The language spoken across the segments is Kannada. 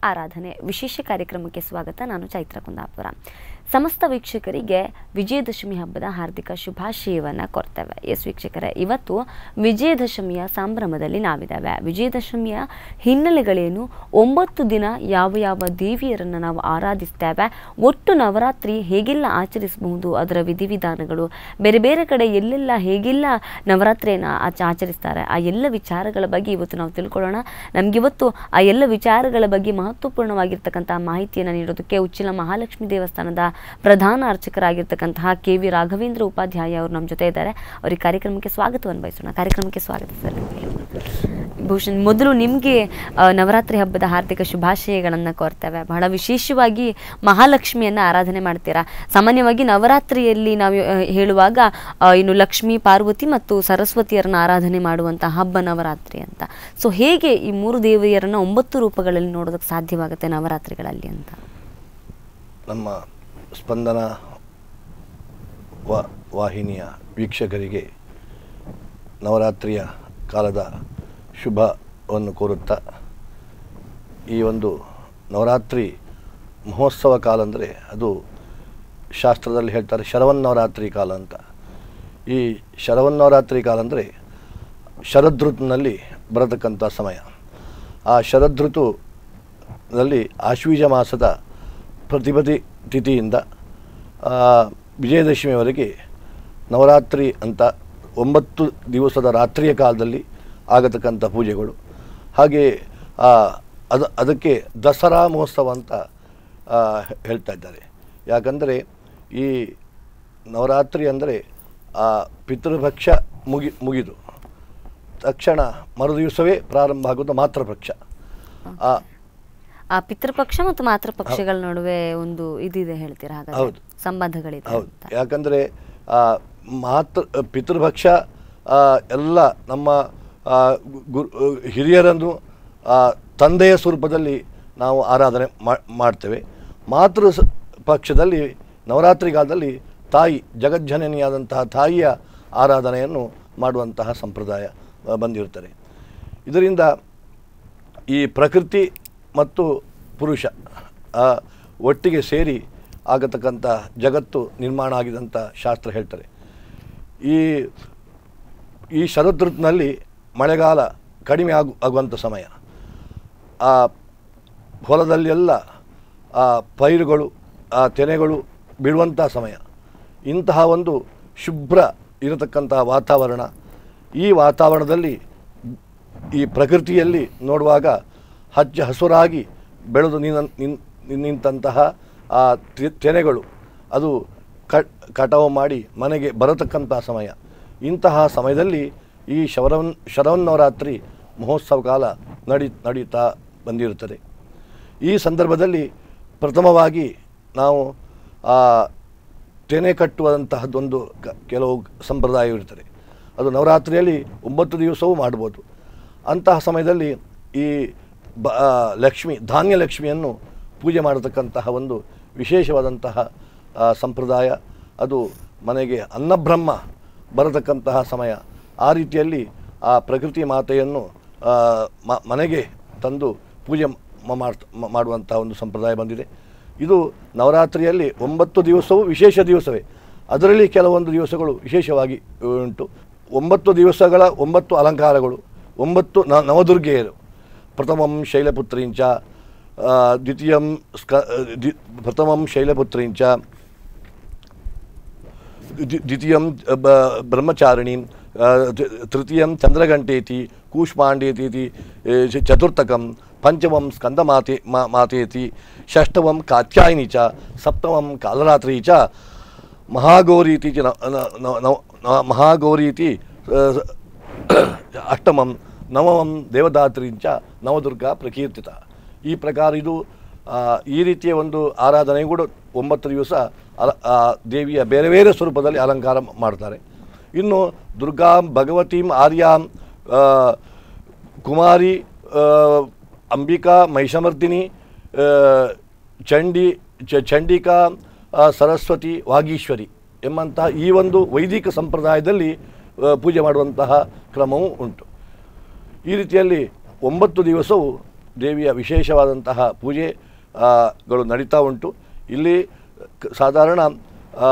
ಆರಾಧನೆ ವಿಶೇಷ ಕಾರ್ಯಕ್ರಮಕ್ಕೆ ಸ್ವಾಗತ ನಾನು ಚೈತ್ರ ಕುಂದಾಪುರ ಸಮಸ್ತ ವೀಕ್ಷಕರಿಗೆ ವಿಜಯದಶಮಿ ಹಬ್ಬದ ಹಾರ್ದಿಕ ಶುಭಾಶಯವನ್ನು ಕೊಡ್ತೇವೆ ಎಸ್ ವೀಕ್ಷಕರೇ ಇವತ್ತು ವಿಜಯದಶಮಿಯ ಸಂಭ್ರಮದಲ್ಲಿ ನಾವಿದ್ದೇವೆ ವಿಜಯದಶಮಿಯ ಹಿನ್ನೆಲೆಗಳೇನು ಒಂಬತ್ತು ದಿನ ಯಾವ ಯಾವ ದೇವಿಯರನ್ನು ನಾವು ಆರಾಧಿಸ್ತೇವೆ ಒಟ್ಟು ನವರಾತ್ರಿ ಹೇಗೆಲ್ಲ ಆಚರಿಸಬಹುದು ಅದರ ವಿಧಿವಿಧಾನಗಳು ಬೇರೆ ಬೇರೆ ಕಡೆ ಎಲ್ಲೆಲ್ಲ ಹೇಗೆಲ್ಲ ನವರಾತ್ರಿಯನ್ನು ಆಚ ಆಚರಿಸ್ತಾರೆ ಆ ಎಲ್ಲ ವಿಚಾರಗಳ ಬಗ್ಗೆ ಇವತ್ತು ನಾವು ತಿಳ್ಕೊಳ್ಳೋಣ ನಮಗಿವತ್ತು ಆ ಎಲ್ಲ ವಿಚಾರಗಳ ಬಗ್ಗೆ ಮಹತ್ವಪೂರ್ಣವಾಗಿರ್ತಕ್ಕಂಥ ಮಾಹಿತಿಯನ್ನು ನೀಡೋದಕ್ಕೆ ಉಚ್ಚಿಲ ಮಹಾಲಕ್ಷ್ಮಿ ದೇವಸ್ಥಾನದ ಪ್ರಧಾನ ಅರ್ಚಕರಾಗಿರ್ತಕ್ಕಂತಹ ಕೆ ವಿ ರಾಘವೇಂದ್ರ ಉಪಾಧ್ಯಾಯ ಅವರು ನಮ್ಮ ಜೊತೆ ಇದ್ದಾರೆ ಅವರಿಗೆ ಕಾರ್ಯಕ್ರಮಕ್ಕೆ ಸ್ವಾಗತವನ್ನು ಬಯಸೋಣ ಕಾರ್ಯಕ್ರಮಕ್ಕೆ ಸ್ವಾಗತ ಸರ್ ಭೂಷಣ್ ಮೊದಲು ನಿಮಗೆ ನವರಾತ್ರಿ ಹಬ್ಬದ ಹಾರ್ದಿಕ ಶುಭಾಶಯಗಳನ್ನು ಕೋರ್ತೇವೆ ಬಹಳ ವಿಶೇಷವಾಗಿ ಮಹಾಲಕ್ಷ್ಮಿಯನ್ನು ಆರಾಧನೆ ಮಾಡ್ತೀರಾ ಸಾಮಾನ್ಯವಾಗಿ ನವರಾತ್ರಿಯಲ್ಲಿ ನಾವು ಆ, ಹೇಳುವಾಗ ಆ, ಇನ್ನು ಲಕ್ಷ್ಮಿ ಪಾರ್ವತಿ ಮತ್ತು ಸರಸ್ವತಿಯರನ್ನ ಆರಾಧನೆ ಮಾಡುವಂಥ ಹಬ್ಬ ನವರಾತ್ರಿ ಅಂತ ಸೊ ಹೇಗೆ ಈ ಮೂರು ದೇವಿಯರನ್ನ ಒಂಬತ್ತು ರೂಪಗಳಲ್ಲಿ ನೋಡೋದಕ್ಕೆ ಸಾಧ್ಯವಾಗುತ್ತೆ ನವರಾತ್ರಿಗಳಲ್ಲಿ ಅಂತ ನಮ್ಮ ಸ್ಪಂದನ ವಾ ವಾಹಿನಿಯ ವೀಕ್ಷಕರಿಗೆ ನವರಾತ್ರಿಯ ಕಾಲದ ಶುಭವನ್ನು ಕೋರುತ್ತಾ ಈ ಒಂದು ನವರಾತ್ರಿ ಮಹೋತ್ಸವ ಕಾಲ ಅಂದರೆ ಅದು ಶಾಸ್ತ್ರದಲ್ಲಿ ಹೇಳ್ತಾರೆ ಶರವನ್ನವರಾತ್ರಿ ಕಾಲ ಅಂತ ಈ ಶರವನ್ನವರಾತ್ರಿ ಕಾಲ ಅಂದರೆ ಶರದೃತುನಲ್ಲಿ ಬರತಕ್ಕಂಥ ಸಮಯ ಆ ಶರದೃತುನಲ್ಲಿ ಆಶ್ವೀಜ ಮಾಸದ ಪ್ರತಿಪದಿ ತಿಥಿಯಿಂದ ಆ, ವಿಜಯದಶಮಿಯವರೆಗೆ ನವರಾತ್ರಿ ಅಂತ ಒಂಬತ್ತು ದಿವಸದ ರಾತ್ರಿಯ ಕಾಲದಲ್ಲಿ ಆಗತಕ್ಕಂಥ ಪೂಜೆಗಳು ಹಾಗೆ ಆ, ಅದ ಅದಕ್ಕೆ ದಸರಾ ಮಹೋತ್ಸವ ಅಂತ ಆ, ಹೇಳ್ತಾ ಇದ್ದಾರೆ ಯಾಕಂದರೆ ಈ ನವರಾತ್ರಿ ಅಂದರೆ ಆ ಪಿತೃಪಕ್ಷ ಮುಗಿ ಮುಗಿದು ತಕ್ಷಣ ಮರುದಿವಸವೇ ಪ್ರಾರಂಭ ಆಗೋದು ಮಾತೃಪಕ್ಷ ಆ ಆ ಪಿತೃಪಕ್ಷ ಮತ್ತು ಮಾತೃಪಕ್ಷಗಳ ನಡುವೆ ಒಂದು ಇದಿದೆ ಹೇಳ್ತೀರಾ ಹಾಗಾದ್ರೆ ಹೌದು. ಸಂಬಂಧಗಳಿದೆ ಹೌದು ಅಂತ ಯಾಕಂದರೆ ಮಾತೃ ಪಿತೃಪಕ್ಷ ಆ, ಎಲ್ಲ ನಮ್ಮ ಆ, ಗು- ಹಿರಿಯರನ್ನು ಆ, ತಂದೆಯ ಸ್ವರೂಪದಲ್ಲಿ ನಾವು ಆರಾಧನೆ ಮಾ- ಮಾಡ್ತೇವೆ ಮಾತೃ ಸ- ಪಕ್ಷದಲ್ಲಿ ನವರಾತ್ರಿ ಕಾಲದಲ್ಲಿ ತಾಯಿ ಜಗಜ್ಜನನಿಯಾದಂತಹ ತಾಯಿಯ ಆರಾಧನೆಯನ್ನು ಮಾಡುವಂತಹ ಸಂಪ್ರದಾಯ ಆ, ಬಂದಿರುತ್ತದೆ ಇದರಿಂದ ಈ ಪ್ರಕೃತಿ ಮತ್ತು ಪುರುಷ ಆ, ಒಟ್ಟಿಗೆ ಸೇರಿ ಆಗತಕ್ಕಂಥ ಜಗತ್ತು ನಿರ್ಮಾಣ ಆಗಿದಂಥ ಶಾಸ್ತ್ರ ಹೇಳ್ತಾರೆ ಈ ಈ ಶರದೃತಿನಲ್ಲಿ ಮಳೆಗಾಲ ಕಡಿಮೆ ಆಗು ಆಗುವಂಥ ಸಮಯ ಆ ಹೊಲದಲ್ಲೆಲ್ಲ ಆ ಪೈರುಗಳು ಆ ತೆನೆಗಳು ಬಿಡುವಂಥ ಸಮಯ ಇಂತಹ ಒಂದು ಶುಭ್ರ ಇರತಕ್ಕಂತಹ ವಾತಾವರಣ ಈ ವಾತಾವರಣದಲ್ಲಿ ಈ ಪ್ರಕೃತಿಯಲ್ಲಿ ನೋಡುವಾಗ ಹಚ್ಚ ಹಸುರಾಗಿ ಬೆಳೆದು ನಿನ್ನ ನಿನ್- ನಿಂತಹ ಆ ತೆ- ತೆನೆಗಳು ಅದು ಕಟ್ ಕಟಾವು ಮಾಡಿ ಮನೆಗೆ ಬರತಕ್ಕಂಥ ಸಮಯ ಇಂತಹ ಸಮಯದಲ್ಲಿ ಈ ಶವರವನ್ ಶರವನ್ನವರಾತ್ರಿ ಮಹೋತ್ಸವ ಕಾಲ ನಡಿ ನಡೀತಾ ಬಂದಿರುತ್ತದೆ ಈ ಸಂದರ್ಭದಲ್ಲಿ ಪ್ರಥಮವಾಗಿ ನಾವು ಆ ತೆನೆ ಕಟ್ಟುವಂತಹದ್ದೊಂದು ಕ- ಕೆಲವು ಸಂಪ್ರದಾಯವಿರುತ್ತದೆ ಅದು ನವರಾತ್ರಿಯಲ್ಲಿ ಒಂಬತ್ತು ದಿವಸವೂ ಮಾಡ್ಬೋದು ಅಂತಹ ಸಮಯದಲ್ಲಿ ಈ ಬ ಆ, ಲಕ್ಷ್ಮಿ ಧಾನ್ಯ ಲಕ್ಷ್ಮಿಯನ್ನು ಪೂಜೆ ಮಾಡತಕ್ಕಂತಹ ಒಂದು ವಿಶೇಷವಾದಂತಹ ಆ, ಸಂಪ್ರದಾಯ ಅದು ಮನೆಗೆ ಅನ್ನಬ್ರಹ್ಮ ಬರತಕ್ಕಂತಹ ಸಮಯ ಆ ರೀತಿಯಲ್ಲಿ ಆ ಪ್ರಕೃತಿ ಮಾತೆಯನ್ನು ಆ, ಮ- ಮನೆಗೆ ತಂದು ಪೂಜೆ ಮ- ಮಾಡ್ತ- ಮ- ಮಾಡುವಂತಹ ಒಂದು ಸಂಪ್ರದಾಯ ಬಂದಿದೆ ಇದು ನವರಾತ್ರಿಯಲ್ಲಿ ಒಂಬತ್ತು ದಿವಸವೂ ವಿಶೇಷ ದಿವಸವೇ ಅದರಲ್ಲಿ ಕೆಲವೊಂದು ದಿವಸಗಳು ವಿಶೇಷವಾಗಿ ಉಂಟು ಒಂಬತ್ತು ದಿವಸಗಳ ಒಂಬತ್ತು ಅಲಂಕಾರಗಳು ಒಂಬತ್ತು ನ ನವದುರ್ಗೆಯರು ಪ್ರಥಮಂ ಶೈಲಪುತ್ರಿಂಚ ಆ, ದ್ವಿತೀಯಂ ಸ್ಕ ದ್ವಿ ಪ್ರಥಮಂ ಶೈಲಪುತ್ರಿಂಚ द्वि- द्वितीयं ब- ब्रह्मचारिणीं अ, त- तृतीयं चन्द्रघण्टेति कूष्माण्डेति इति ए, च- चतुर्थकं पञ्चमं स्कन्दमाते मा मातेति षष्ठमं कात्यायिनी च सप्तमं कालरात्रि च महागौरी इति च न- न- न- नव- न- महागौरी इति अ, ಅಷ್ಟಮಂ ನವಮಂ ದೇವದಾತ್ರಿಂಚ ನವದುರ್ಗಾ ಪ್ರಕೀರ್ತಿತ ಈ ಪ್ರಕಾರ ಇದು ಆ, ಈ ರೀತಿಯ ಒಂದು ಆರಾಧನೆ ಕೂಡ ಒಂಬತ್ತು ದಿವಸ ಅಲ ಆ ದೇವಿಯ ಬೇರೆ ಬೇರೆ ಸ್ವರೂಪದಲ್ಲಿ ಅಲಂಕಾರ ಮಾಡ್ತಾರೆ ಇನ್ನು ದುರ್ಗಾಂ ಭಗವತೀಂ ಆರ್ಯಾಂ ಆ, ಕುಮಾರಿ ಆ, ಅಂಬಿಕಾ ಮಹಿಷಮರ್ದಿನಿ ಆ, ಚಂಡಿ ಚ ಚಂಡಿಕಾ ಆ, ಸರಸ್ವತಿ ವಾಗೀಶ್ವರಿ ಎಂಬಂತಹ ಈ ಒಂದು ವೈದಿಕ ಸಂಪ್ರದಾಯದಲ್ಲಿ ಆ, ಪೂಜೆ ಮಾಡುವಂತಹ ಕ್ರಮವೂ ಉಂಟು ಈ ರೀತಿಯಲ್ಲಿ ಒಂಬತ್ತು ದಿವಸವು ದೇವಿಯ ವಿಶೇಷವಾದಂತಹ ಪೂಜೆ ಆ, ಗಳು ನಡೀತಾ ಉಂಟು ಇಲ್ಲಿ ಕ- ಸಾಧಾರಣ ಆ,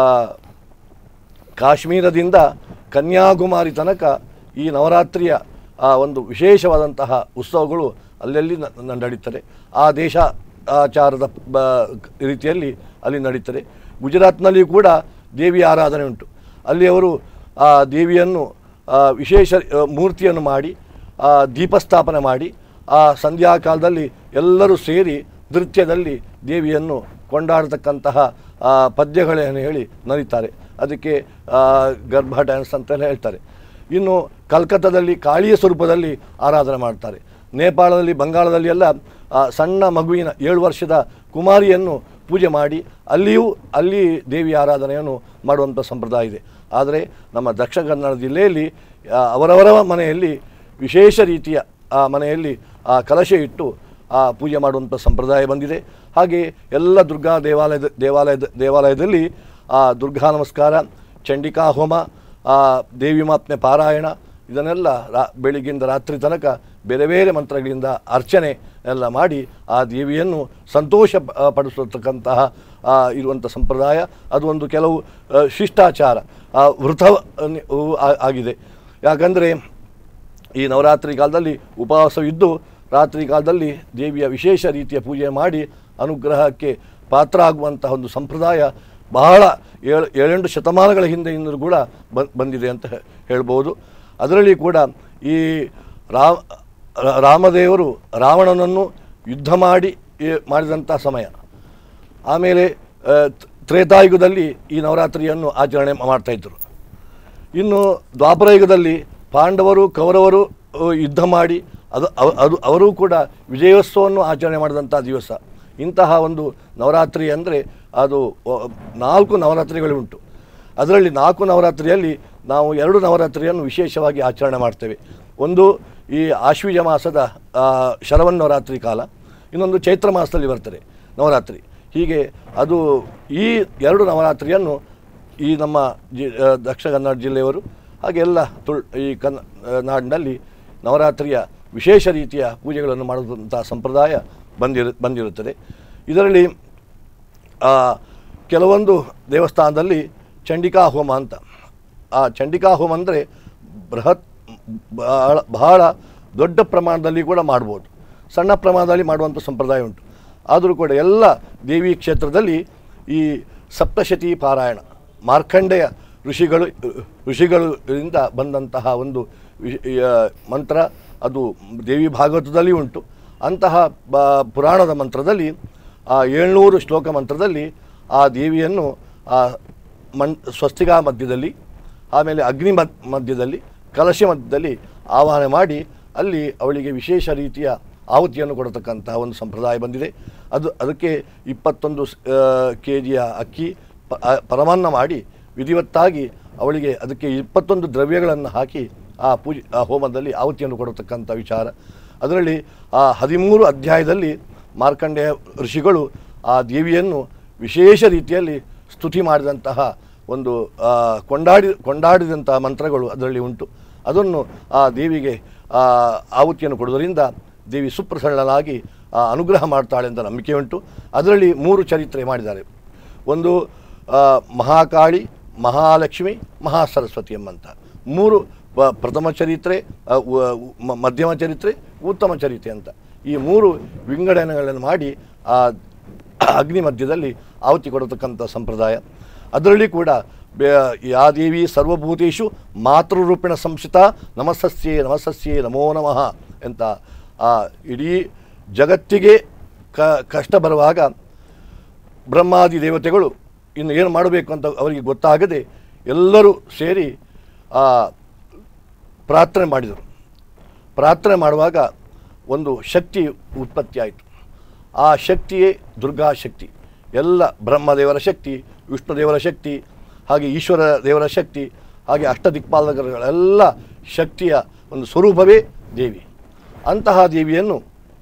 ಕಾಶ್ಮೀರದಿಂದ ಕನ್ಯಾಕುಮಾರಿ ತನಕ ಈ ನವರಾತ್ರಿಯ ಆ ಒಂದು ವಿಶೇಷವಾದಂತಹ ಉತ್ಸವಗಳು ಅಲ್ಲಲ್ಲಿ ನ- ನ- ನಡೀತದೆ ಆ ದೇಶ ಆಚಾರದ ಬ ರೀತಿಯಲ್ಲಿ ಅಲ್ಲಿ ನಡೀತದೆ ಗುಜರಾತ್ನಲ್ಲಿ ಕೂಡ ದೇವಿಯ ಆರಾಧನೆ ಉಂಟು ಅಲ್ಲಿ ಅವರು ಆ ದೇವಿಯನ್ನು ಆ, ವಿಶೇಷ ಆ, ಮೂರ್ತಿಯನ್ನು ಮಾಡಿ ಆ, ದೀಪಸ್ಥಾಪನೆ ಮಾಡಿ ಆ ಸಂಧ್ಯಾ ಕಾಲದಲ್ಲಿ ಎಲ್ಲರೂ ಸೇರಿ ನೃತ್ಯದಲ್ಲಿ ದೇವಿಯನ್ನು ಕೊಂಡಾಡತಕ್ಕಂತಹ ಆ, ಪದ್ಯಗಳನ್ನು ಹೇಳಿ ನಡೀತಾರೆ ಅದಕ್ಕೆ ಆ, ಗರ್ಭ ಡ್ಯಾನ್ಸ್ ಅಂತೆಲ್ಲ ಹೇಳ್ತಾರೆ ಇನ್ನು ಕಲ್ಕತ್ತಾದಲ್ಲಿ ಕಾಳಿಯ ಸ್ವರೂಪದಲ್ಲಿ ಆರಾಧನೆ ಮಾಡ್ತಾರೆ ನೇಪಾಳದಲ್ಲಿ ಬಂಗಾಳದಲ್ಲಿ ಎಲ್ಲ ಆ, ಸಣ್ಣ ಮಗುವಿನ ಏಳು ವರ್ಷದ ಕುಮಾರಿಯನ್ನು ಪೂಜೆ ಮಾಡಿ ಅಲ್ಲಿಯೂ ಅಲ್ಲಿ ದೇವಿ ಆರಾಧನೆಯನ್ನು ಮಾಡುವಂಥ ಸಂಪ್ರದಾಯ ಇದೆ ಆದರೆ ನಮ್ಮ ದಕ್ಷಿಣ ಕನ್ನಡ ಜಿಲ್ಲೆಯಲ್ಲಿ ಆ, ಅವರವರ ಮನೆಯಲ್ಲಿ ವಿಶೇಷ ರೀತಿಯ ಆ ಮನೆಯಲ್ಲಿ ಆ ಕಲಶ ಇಟ್ಟು ಆ ಪೂಜೆ ಮಾಡುವಂಥ ಸಂಪ್ರದಾಯ ಬಂದಿದೆ ಹಾಗೆ ಎಲ್ಲ ದುರ್ಗಾ ದೇವಾಲಯದ ದೇವಾಲಯದ ದೇವಾಲಯದಲ್ಲಿ ಆ ದುರ್ಗಾ ನಮಸ್ಕಾರ ಚಂಡಿಕಾ ಹೋಮ ಆ ದೇವಿ ಮಾತ್ಮೆ ಪಾರಾಯಣ ಇದನ್ನೆಲ್ಲ ರಾ ಬೆಳಿಗ್ಗಿಂದ ರಾತ್ರಿ ತನಕ ಬೇರೆ ಬೇರೆ ಮಂತ್ರಗಳಿಂದ ಅರ್ಚನೆ ಎಲ್ಲ ಮಾಡಿ ಆ ದೇವಿಯನ್ನು ಸಂತೋಷ ಪ- ಆ, ಪಡಿಸತಕ್ಕಂತಹ ಆ, ಇರುವಂಥ ಸಂಪ್ರದಾಯ ಅದು ಒಂದು ಕೆಲವು ಆ, ಶಿಷ್ಟಾಚಾರ ಆ, ವೃತ ಆ- ಆಗಿದೆ ಯಾಕಂದರೆ ಈ ನವರಾತ್ರಿ ಕಾಲದಲ್ಲಿ ಉಪವಾಸವಿದ್ದು ರಾತ್ರಿ ಕಾಲದಲ್ಲಿ ದೇವಿಯ ವಿಶೇಷ ರೀತಿಯ ಪೂಜೆ ಮಾಡಿ ಅನುಗ್ರಹಕ್ಕೆ ಪಾತ್ರ ಆಗುವಂತಹ ಒಂದು ಸಂಪ್ರದಾಯ ಬಹಳ ಏಳು ಏಳೆಂಟು ಶತಮಾನಗಳ ಹಿಂದೆಯಿಂದಲೂ ಕೂಡ ಬ- ಬಂದಿದೆ ಅಂತ ಹೇ- ಹೇಳ್ಬೋದು ಅದರಲ್ಲಿ ಕೂಡ ಈ ರಾಮ ರ- ರಾಮದೇವರು ರಾವಣನನ್ನು ಯುದ್ಧ ಮಾಡಿ ಈ ಮಾಡಿದಂಥ ಸಮಯ ಆಮೇಲೆ ಆ, ತ್- ತ್ರೇತಾಯುಗದಲ್ಲಿ ಈ ನವರಾತ್ರಿಯನ್ನು ಆಚರಣೆ ಮಾಡ್ತಾ ಇದ್ದರು ಇನ್ನು ದ್ವಾಪರ ಯುಗದಲ್ಲಿ ಪಾಂಡವರು ಕೌರವರು ಅ, ಯುದ್ಧ ಮಾಡಿ ಅದು ಅವ- ಅದು ಅವರೂ ಕೂಡ ವಿಜಯೋತ್ಸವವನ್ನು ಆಚರಣೆ ಮಾಡಿದಂಥ ದಿವಸ ಇಂತಹ ಒಂದು ನವರಾತ್ರಿ ಅಂದರೆ ಅದು ಅ, ನಾಲ್ಕು ನವರಾತ್ರಿಗಳು ಉಂಟು ಅದರಲ್ಲಿ ನಾಲ್ಕು ನವರಾತ್ರಿಯಲ್ಲಿ ನಾವು ಎರಡು ನವರಾತ್ರಿಯನ್ನು ವಿಶೇಷವಾಗಿ ಆಚರಣೆ ಮಾಡ್ತೇವೆ ಒಂದು ಈ ಆಶ್ವೀಜ ಮಾಸದ ಆ, ಶರವನ್ನವರಾತ್ರಿ ಕಾಲ ಇನ್ನೊಂದು ಚೈತ್ರ ಮಾಸದಲ್ಲಿ ಬರ್ತದೆ ನವರಾತ್ರಿ ಹೀಗೆ ಅದು ಈ ಎರಡು ನವರಾತ್ರಿಯನ್ನು ಈ ನಮ್ಮ ಜಿ ಆ, ದಕ್ಷಿಣ ಕನ್ನಡ ಜಿಲ್ಲೆಯವರು ಹಾಗೆ ಎಲ್ಲ ತುಳ್ ಈ ಕನ್ನ ಆ, ನಾಡಿನಲ್ಲಿ ನವರಾತ್ರಿಯ ವಿಶೇಷ ರೀತಿಯ ಪೂಜೆಗಳನ್ನು ಮಾಡುವಂಥ ಸಂಪ್ರದಾಯ ಬಂದಿರು ಬಂದಿರುತ್ತದೆ ಇದರಲ್ಲಿ ಆ, ಕೆಲವೊಂದು ದೇವಸ್ಥಾನದಲ್ಲಿ ಚಂಡಿಕಾ ಹೋಮ ಅಂತ ಆ ಚಂಡಿಕಾ ಹೋಮ ಅಂದರೆ ಬೃಹತ್ ಬಹಳ ಬಹಳ ದೊಡ್ಡ ಪ್ರಮಾಣದಲ್ಲಿ ಕೂಡ ಮಾಡ್ಬೋದು ಸಣ್ಣ ಪ್ರಮಾಣದಲ್ಲಿ ಮಾಡುವಂಥ ಸಂಪ್ರದಾಯ ಉಂಟು ಆದರೂ ಕೂಡ ಎಲ್ಲ ದೇವಿ ಕ್ಷೇತ್ರದಲ್ಲಿ ಈ ಸಪ್ತಶತಿ ಪಾರಾಯಣ ಮಾರ್ಕಂಡೆಯ ಋಷಿಗಳು ಋಷಿಗಳಿಂದ ಬಂದಂತಹ ಒಂದು ವಿಶ್- ಆ, ಮಂತ್ರ ಅದು ದೇವಿ ಭಾಗವತದಲ್ಲಿ ಉಂಟು ಅಂತಹ ಬ ಪುರಾಣದ ಮಂತ್ರದಲ್ಲಿ ಆ ಏಳ್ನೂರು ಶ್ಲೋಕ ಮಂತ್ರದಲ್ಲಿ ಆ ದೇವಿಯನ್ನು ಆ ಮಣ್ ಸ್ವಸ್ತಿಕಾ ಮಧ್ಯದಲ್ಲಿ ಆಮೇಲೆ ಅಗ್ನಿ ಮದ್ ಮಧ್ಯದಲ್ಲಿ ಕಲಶ ಮಧ್ಯದಲ್ಲಿ ಆವಾಹನೆ ಮಾಡಿ ಅಲ್ಲಿ ಅವಳಿಗೆ ವಿಶೇಷ ರೀತಿಯ ಆಹುತಿಯನ್ನು ಕೊಡತಕ್ಕಂತಹ ಒಂದು ಸಂಪ್ರದಾಯ ಬಂದಿದೆ ಅದು ಅದಕ್ಕೆ ಇಪ್ಪತ್ತೊಂದು ಕೆ ಜಿಯ ಅಕ್ಕಿ ಪ- ಆ, ಪರಮಾನ್ನ ಮಾಡಿ ವಿಧಿವತ್ತಾಗಿ ಅವಳಿಗೆ ಅದಕ್ಕೆ ಇಪ್ಪತ್ತೊಂದು ದ್ರವ್ಯಗಳನ್ನು ಹಾಕಿ ಆ ಪೂಜೆ ಆ ಹೋಮದಲ್ಲಿ ಆಹುತಿಯನ್ನು ಕೊಡತಕ್ಕಂಥ ವಿಚಾರ ಅದರಲ್ಲಿ ಆ ಹದಿಮೂರು ಅಧ್ಯಾಯದಲ್ಲಿ ಮಾರ್ಕಂಡೇಯ ಋಷಿಗಳು ಆ ದೇವಿಯನ್ನು ವಿಶೇಷ ರೀತಿಯಲ್ಲಿ ಸ್ತುತಿ ಮಾಡಿದಂತಹ ಒಂದು ಆ, ಕೊಂಡಾಡಿ ಕೊಂಡಾಡಿದಂತಹ ಮಂತ್ರಗಳು ಅದರಲ್ಲಿ ಉಂಟು ಅದನ್ನು ಆ ದೇವಿಗೆ ಆ ಆಹುತಿಯನ್ನು ಕೊಡುವುದರಿಂದ ದೇವಿ ಸುಪ್ರಸನ್ನಳಾಗಿ ಆ, ಅನುಗ್ರಹ ಮಾಡ್ತಾಳೆ ಅಂತ ನಂಬಿಕೆ ಉಂಟು ಅದರಲ್ಲಿ ಮೂರು ಚರಿತ್ರೆ ಮಾಡಿದ್ದಾರೆ ಒಂದು ಆ, ಮಹಾಕಾಳಿ ಮಹಾಲಕ್ಷ್ಮಿ ಮಹಾಸರಸ್ವತಿ ಎಂಬಂತ ಮೂರು ಪ- ಪ್ರಥಮ ಚರಿತ್ರೆ ಆ, ವ- ಮ- ಮಧ್ಯಮ ಚರಿತ್ರೆ ಉತ್ತಮ ಚರಿತ್ರೆ ಅಂತ ಈ ಮೂರು ವಿಂಗಡಣೆಗಳನ್ನು ಮಾಡಿ ಆ ಅಗ್ನಿ ಮಧ್ಯದಲ್ಲಿ ಆಹುತಿ ಕೊಡತಕ್ಕಂಥ ಸಂಪ್ರದಾಯ ಅದರಲ್ಲಿ ಕೂಡ ಬೆ- ಯಾ ದೇವಿ ಸರ್ವಭೂತೇಶು ಮಾತೃರೂಪಿಣ ಸಂಸ್ಥಿತ ನಮಸ್ಸಸ್ಯೇ ನಮಸ್ಸಸ್ಯೇ ನಮೋ ನಮಃ ಅಂತ ಆ ಇಡೀ ಜಗತ್ತಿಗೆ ಕ ಕಷ್ಟ ಬರುವಾಗ ಬ್ರಹ್ಮಾದಿ ದೇವತೆಗಳು ಇನ್ನು ಏನು ಮಾಡಬೇಕು ಅಂತ ಅವರಿಗೆ ಗೊತ್ತಾಗದೆ ಎಲ್ಲರೂ ಸೇರಿ ಆ ಪ್ರಾರ್ಥನೆ ಮಾಡಿದರು ಪ್ರಾರ್ಥನೆ ಮಾಡುವಾಗ ಒಂದು ಶಕ್ತಿ ಉತ್ಪತ್ತಿ ಆಯಿತು ಆ ಶಕ್ತಿಯೇ ದುರ್ಗಾ ಶಕ್ತಿ ಎಲ್ಲ ಬ್ರಹ್ಮದೇವರ ಶಕ್ತಿ ವಿಷ್ಣುದೇವರ ಶಕ್ತಿ ಹಾಗೆ ಈಶ್ವರ ದೇವರ ಶಕ್ತಿ ಹಾಗೆ ಅಷ್ಟದಿಕ್ಪಾಲಕರುಗಳೆಲ್ಲ ಶಕ್ತಿಯ ಒಂದು ಸ್ವರೂಪವೇ ದೇವಿ ಅಂತಹ ದೇವಿಯನ್ನು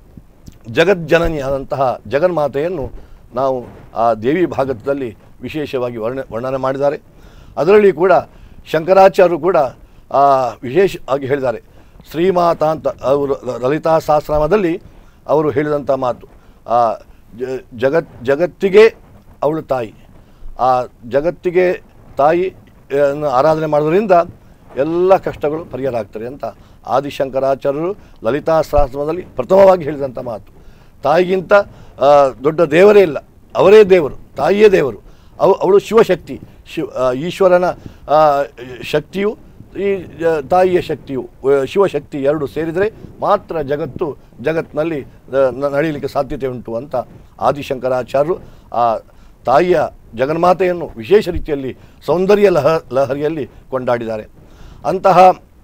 ಜಗಜ್ಜನನಿಯಾದಂತಹ ಜಗನ್ಮಾತೆಯನ್ನು ನಾವು ಆ ದೇವಿ ಭಾಗದಲ್ಲಿ ವಿಶೇಷವಾಗಿ ವರ್ಣ ವರ್ಣನೆ ಮಾಡಿದ್ದಾರೆ ಅದರಲ್ಲಿ ಕೂಡ ಶಂಕರಾಚಾರ್ಯರು ಕೂಡ ಆ ವಿಶೇಷವಾಗಿ ಹೇಳಿದ್ದಾರೆ ಶ್ರೀಮಾತಾ ಅಂತ ಅವರು ಲಲಿತಾ ಸಹಸ್ರನಾಮದಲ್ಲಿ ಅವರು ಹೇಳಿದಂಥ ಮಾತು ಆ ಜ- ಜಗತ್ ಜಗತ್ತಿಗೆ ಅವಳು ತಾಯಿ ಆ ಜಗತ್ತಿಗೆ ತಾಯಿ ಅನ್ನು ಆರಾಧನೆ ಮಾಡೋದ್ರಿಂದ ಎಲ್ಲ ಕಷ್ಟಗಳು ಪರಿಹಾರ ಆಗ್ತದೆ ಅಂತ ಆದಿಶಂಕರಾಚಾರ್ಯರು ಲಲಿತಾ ಸಹಸ್ರಮದಲ್ಲಿ ಪ್ರಥಮವಾಗಿ ಹೇಳಿದಂಥ ಮಾತು ತಾಯಿಗಿಂತ ಆ, ದೊಡ್ಡ ದೇವರೇ ಇಲ್ಲ ಅವರೇ ದೇವರು ತಾಯಿಯೇ ದೇವರು ಅವ ಅವಳು ಶಿವಶಕ್ತಿ ಶಿವ ಆ, ಈಶ್ವರನ ಆ, ಶಕ್ತಿಯು ಈ ಜ- ತಾಯಿಯ ಶಕ್ತಿಯು ಆ, ಶಿವಶಕ್ತಿ ಎರಡು ಸೇರಿದರೆ ಮಾತ್ರ ಜಗತ್ತು ಜಗತ್ತಿನಲ್ಲಿ ಆ, ನ- ನಡೆಯಲಿಕ್ಕೆ ಸಾಧ್ಯತೆ ಉಂಟು ಅಂತ ಆದಿಶಂಕರಾಚಾರ್ಯರು ಆ ತಾಯಿಯ ಜಗನ್ಮಾತೆಯನ್ನು ವಿಶೇಷ ರೀತಿಯಲ್ಲಿ ಸೌಂದರ್ಯ ಲಹ ಲಹರಿಯಲ್ಲಿ ಕೊಂಡಾಡಿದ್ದಾರೆ ಅಂತಹ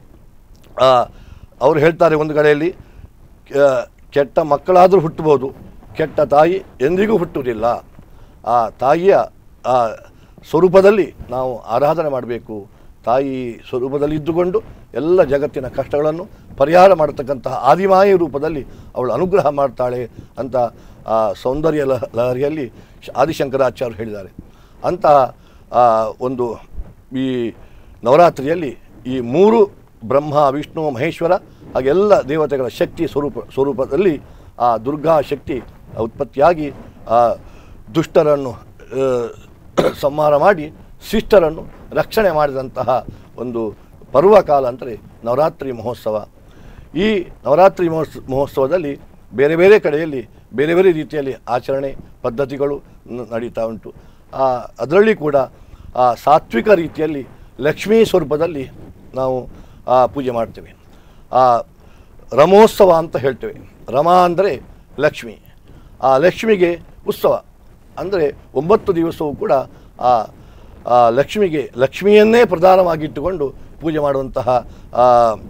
ಆ, ಅವರು ಹೇಳ್ತಾರೆ ಒಂದು ಕಡೆಯಲ್ಲಿ ಆ, ಕೆಟ್ಟ ಮಕ್ಕಳಾದರೂ ಹುಟ್ಟಬಹುದು ಕೆಟ್ಟ ತಾಯಿ ಎಂದಿಗೂ ಹುಟ್ಟುವುದಿಲ್ಲ ಆ ತಾಯಿಯ ಆ ಸ್ವರೂಪದಲ್ಲಿ ನಾವು ಆರಾಧನೆ ಮಾಡಬೇಕು ತಾಯಿ ಸ್ವರೂಪದಲ್ಲಿ ಇದ್ದುಕೊಂಡು ಎಲ್ಲ ಜಗತ್ತಿನ ಕಷ್ಟಗಳನ್ನು ಪರಿಹಾರ ಮಾಡತಕ್ಕಂತಹ ಆದಿಮಾಯಿ ರೂಪದಲ್ಲಿ ಅವಳು ಅನುಗ್ರಹ ಮಾಡ್ತಾಳೆ ಅಂತ ಆ ಸೌಂದರ್ಯ ಲಹ ಲಹರಿಯಲ್ಲಿ ಶ- ಆದಿಶಂಕರಾಚಾರ್ಯರು ಹೇಳಿದ್ದಾರೆ ಅಂತಹ ಆ, ಒಂದು ಈ ನವರಾತ್ರಿಯಲ್ಲಿ ಈ ಮೂರು ಬ್ರಹ್ಮ ವಿಷ್ಣು ಮಹೇಶ್ವರ ಹಾಗೆಲ್ಲ ದೇವತೆಗಳ ಶಕ್ತಿ ಸ್ವರೂಪ ಸ್ವರೂಪದಲ್ಲಿ ಆ ದುರ್ಗಾ ಶಕ್ತಿ ಉತ್ಪತ್ತಿಯಾಗಿ ಆ ದುಷ್ಟರನ್ನು ಆ, ಸಂಹಾರ ಮಾಡಿ ಶಿಷ್ಟರನ್ನು ರಕ್ಷಣೆ ಮಾಡಿದಂತಹ ಒಂದು ಪರ್ವಕಾಲ ಅಂದರೆ ನವರಾತ್ರಿ ಮಹೋತ್ಸವ ಈ ನವರಾತ್ರಿ ಮಹೋತ್ಸ ಮಹೋತ್ಸವದಲ್ಲಿ ಬೇರೆ ಬೇರೆ ಕಡೆಯಲ್ಲಿ ಬೇರೆ ಬೇರೆ ರೀತಿಯಲ್ಲಿ ಆಚರಣೆ ಪದ್ಧತಿಗಳು ನ- ನಡೀತಾ ಉಂಟು ಆ, ಅದರಲ್ಲಿ ಕೂಡ ಆ ಸಾತ್ವಿಕ ರೀತಿಯಲ್ಲಿ ಲಕ್ಷ್ಮೀ ಸ್ವರೂಪದಲ್ಲಿ ನಾವು ಆ, ಪೂಜೆ ಮಾಡ್ತೇವೆ ಆ ರಮೋತ್ಸವ ಅಂತ ಹೇಳ್ತೇವೆ ರಮ ಅಂದರೆ ಲಕ್ಷ್ಮಿ ಆ ಲಕ್ಷ್ಮಿಗೆ ಉತ್ಸವ ಅಂದರೆ ಒಂಬತ್ತು ದಿವಸವೂ ಕೂಡ ಆ ಆ ಲಕ್ಷ್ಮಿಗೆ ಲಕ್ಷ್ಮಿಯನ್ನೇ ಪ್ರಧಾನವಾಗಿಟ್ಟುಕೊಂಡು ಪೂಜೆ ಮಾಡುವಂತಹ ಆ,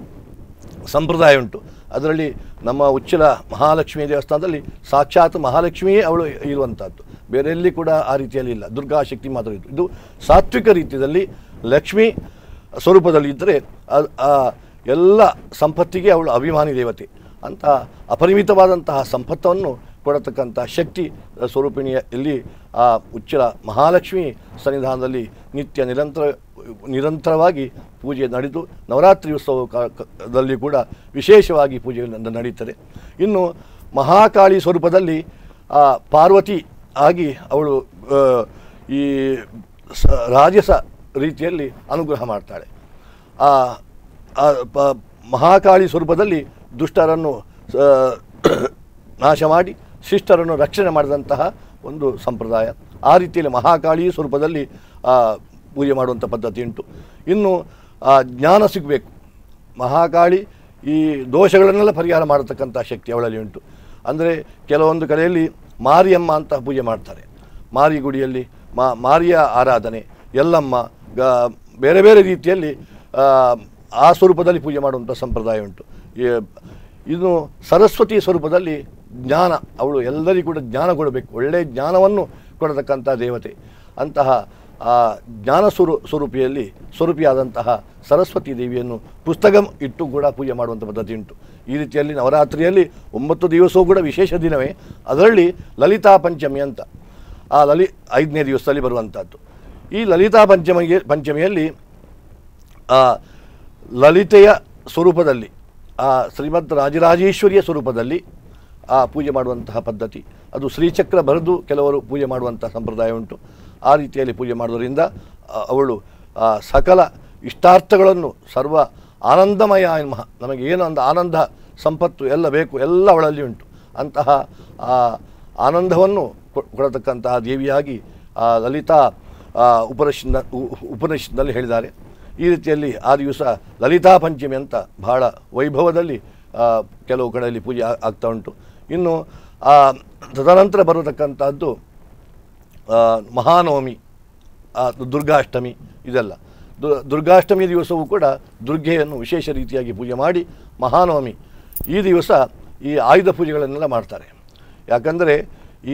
ಸಂಪ್ರದಾಯ ಉಂಟು ಅದರಲ್ಲಿ ನಮ್ಮ ಉಚ್ಚಿಲ ಮಹಾಲಕ್ಷ್ಮಿ ದೇವಸ್ಥಾನದಲ್ಲಿ ಸಾಕ್ಷಾತ್ ಮಹಾಲಕ್ಷ್ಮಿಯೇ ಅವಳು ಇರುವಂಥದ್ದು ಬೇರೆ ಎಲ್ಲಿ ಕೂಡ ಆ ರೀತಿಯಲ್ಲಿ ಇಲ್ಲ ದುರ್ಗಾ ಶಕ್ತಿ ಮಾತ್ರ ಇದು ಇದು ಸಾತ್ವಿಕ ರೀತಿಯಲ್ಲಿ ಲಕ್ಷ್ಮಿ ಸ್ವರೂಪದಲ್ಲಿ ಇದ್ದರೆ ಅ- ಆ ಎಲ್ಲ ಸಂಪತ್ತಿಗೆ ಅವಳು ಅಭಿಮಾನಿ ದೇವತೆ ಅಂತ ಅಪರಿಮಿತವಾದಂತಹ ಸಂಪತ್ತನ್ನು ಕೊಡತಕ್ಕಂಥ ಶಕ್ತಿ ಸ್ವರೂಪಿಣಿಯ ಇಲ್ಲಿ ಆ ಉಚ್ಚಿಲ ಮಹಾಲಕ್ಷ್ಮಿ ಸನ್ನಿಧಾನದಲ್ಲಿ ನಿತ್ಯ ನಿರಂತರ ನಿರಂತರವಾಗಿ ಪೂಜೆ ನಡೆದು ನವರಾತ್ರಿ ಉತ್ಸವ ಕಾ- ಕ- ದಲ್ಲಿ ಕೂಡ ವಿಶೇಷವಾಗಿ ಪೂಜೆ ನ- ನಡೀತದೆ ಇನ್ನು ಮಹಾಕಾಳಿ ಸ್ವರೂಪದಲ್ಲಿ ಆ ಪಾರ್ವತಿ ಆಗಿ ಅವಳು ಆ, ಈ ಸ ರಾಜಸ ರೀತಿಯಲ್ಲಿ ಅನುಗ್ರಹ ಮಾಡ್ತಾಳೆ ಆ ಆ ಪ- ಮಹಾಕಾಳಿ ಸ್ವರೂಪದಲ್ಲಿ ದುಷ್ಟರನ್ನು ಆ, ನಾಶ ಮಾಡಿ ಶಿಷ್ಟರನ್ನು ರಕ್ಷಣೆ ಮಾಡಿದಂತಹ ಒಂದು ಸಂಪ್ರದಾಯ ಆ ರೀತಿಯಲ್ಲಿ ಮಹಾಕಾಳಿ ಸ್ವರೂಪದಲ್ಲಿ ಆ, ಪೂಜೆ ಮಾಡುವಂಥ ಪದ್ಧತಿ ಉಂಟು ಇನ್ನು ಆ, ಜ್ಞಾನ ಸಿಗಬೇಕು ಮಹಾಕಾಳಿ ಈ ದೋಷಗಳನ್ನೆಲ್ಲ ಪರಿಹಾರ ಮಾಡತಕ್ಕಂಥ ಶಕ್ತಿ ಅವಳಲ್ಲಿ ಉಂಟು ಅಂದರೆ ಕೆಲವೊಂದು ಕಡೆಯಲ್ಲಿ ಮಾರಿಯಮ್ಮ ಅಂತ ಪೂಜೆ ಮಾಡ್ತಾರೆ ಮಾರಿ ಗುಡಿಯಲ್ಲಿ ಮಾ ಮಾರಿಯ ಆರಾಧನೆ ಎಲ್ಲಮ್ಮ ಗ ಬೇರೆ ಬೇರೆ ರೀತಿಯಲ್ಲಿ ಆ, ಆ ಸ್ವರೂಪದಲ್ಲಿ ಪೂಜೆ ಮಾಡುವಂಥ ಸಂಪ್ರದಾಯ ಉಂಟು ಈ- ಇನ್ನು ಸರಸ್ವತಿ ಸ್ವರೂಪದಲ್ಲಿ ಜ್ಞಾನ ಅವಳು ಎಲ್ಲರಿಗೂ ಕೂಡ ಜ್ಞಾನ ಕೊಡಬೇಕು ಒಳ್ಳೆಯ ಜ್ಞಾನವನ್ನು ಕೊಡತಕ್ಕಂಥ ದೇವತೆ ಅಂತಹ ಆ ಜ್ಞಾನ ಸ್ವರೂ ಸ್ವರೂಪಿಯಲ್ಲಿ ಸ್ವರೂಪಿಯಾದಂತಹ ಸರಸ್ವತಿ ದೇವಿಯನ್ನು ಪುಸ್ತಕ ಇಟ್ಟು ಕೂಡ ಪೂಜೆ ಮಾಡುವಂಥ ಪದ್ಧತಿ ಉಂಟು ಈ ರೀತಿಯಲ್ಲಿ ನವರಾತ್ರಿಯಲ್ಲಿ ಒಂಬತ್ತು ದಿವಸವೂ ಕೂಡ ವಿಶೇಷ ದಿನವೇ ಅದರಲ್ಲಿ ಲಲಿತಾ ಪಂಚಮಿ ಅಂತ ಆ ಲಲಿ ಐದನೇ ದಿವಸದಲ್ಲಿ ಬರುವಂಥದ್ದು ಈ ಲಲಿತಾ ಪಂಚಮಿಗೆ ಪಂಚಮಿಯಲ್ಲಿ ಆ ಲಲಿತೆಯ ಸ್ವರೂಪದಲ್ಲಿ ಆ ಶ್ರೀಮದ್ ರಾಜರಾಜೇಶ್ವರಿಯ ಸ್ವರೂಪದಲ್ಲಿ ಆ ಪೂಜೆ ಮಾಡುವಂತಹ ಪದ್ಧತಿ ಅದು ಶ್ರೀಚಕ್ರ ಬರೆದು ಕೆಲವರು ಪೂಜೆ ಮಾಡುವಂಥ ಸಂಪ್ರದಾಯ ಉಂಟು ಆ ರೀತಿಯಲ್ಲಿ ಪೂಜೆ ಮಾಡೋದರಿಂದ ಆ, ಅವಳು ಆ ಸಕಲ ಇಷ್ಟಾರ್ಥಗಳನ್ನು ಸರ್ವ ಆನಂದಮಯ ನಮಃ ನಮಗೆ ಏನು ಒಂದು ಆನಂದ ಸಂಪತ್ತು ಎಲ್ಲ ಬೇಕು ಎಲ್ಲ ಅವಳಲ್ಲಿ ಉಂಟು ಅಂತಹ ಆ ಆನಂದವನ್ನು ಕೊ- ಕೊಡತಕ್ಕಂತಹ ದೇವಿಯಾಗಿ ಆ ಲಲಿತಾ ಆ, ಉಪನಿಷತ್ನ ಉ- ಉಪನಿಷತ್ನಲ್ಲಿ ಹೇಳಿದ್ದಾರೆ ಈ ರೀತಿಯಲ್ಲಿ ಆ ದಿವಸ ಲಲಿತಾ ಪಂಚಮಿ ಅಂತ ಬಹಳ ವೈಭವದಲ್ಲಿ ಆ, ಕೆಲವು ಕಡೆಯಲ್ಲಿ ಪೂಜೆ ಆ- ಆಗ್ತಾ ಉಂಟು ಇನ್ನು ಆ ತದನಂತರ ಬರತಕ್ಕಂಥದ್ದು ಆ, ಮಹಾನವಮಿ ಆ, ದುರ್ಗಾಷ್ಟಮಿ ಇದೆಲ್ಲ ದು- ದುರ್ಗಾಷ್ಟಮಿ ದಿವಸವೂ ಕೂಡ ದುರ್ಗೆಯನ್ನು ವಿಶೇಷ ರೀತಿಯಾಗಿ ಪೂಜೆ ಮಾಡಿ ಮಹಾನವಮಿ ಈ ದಿವಸ ಈ ಆಯುಧ ಪೂಜೆಗಳನ್ನೆಲ್ಲ ಮಾಡ್ತಾರೆ ಯಾಕಂದರೆ ಈ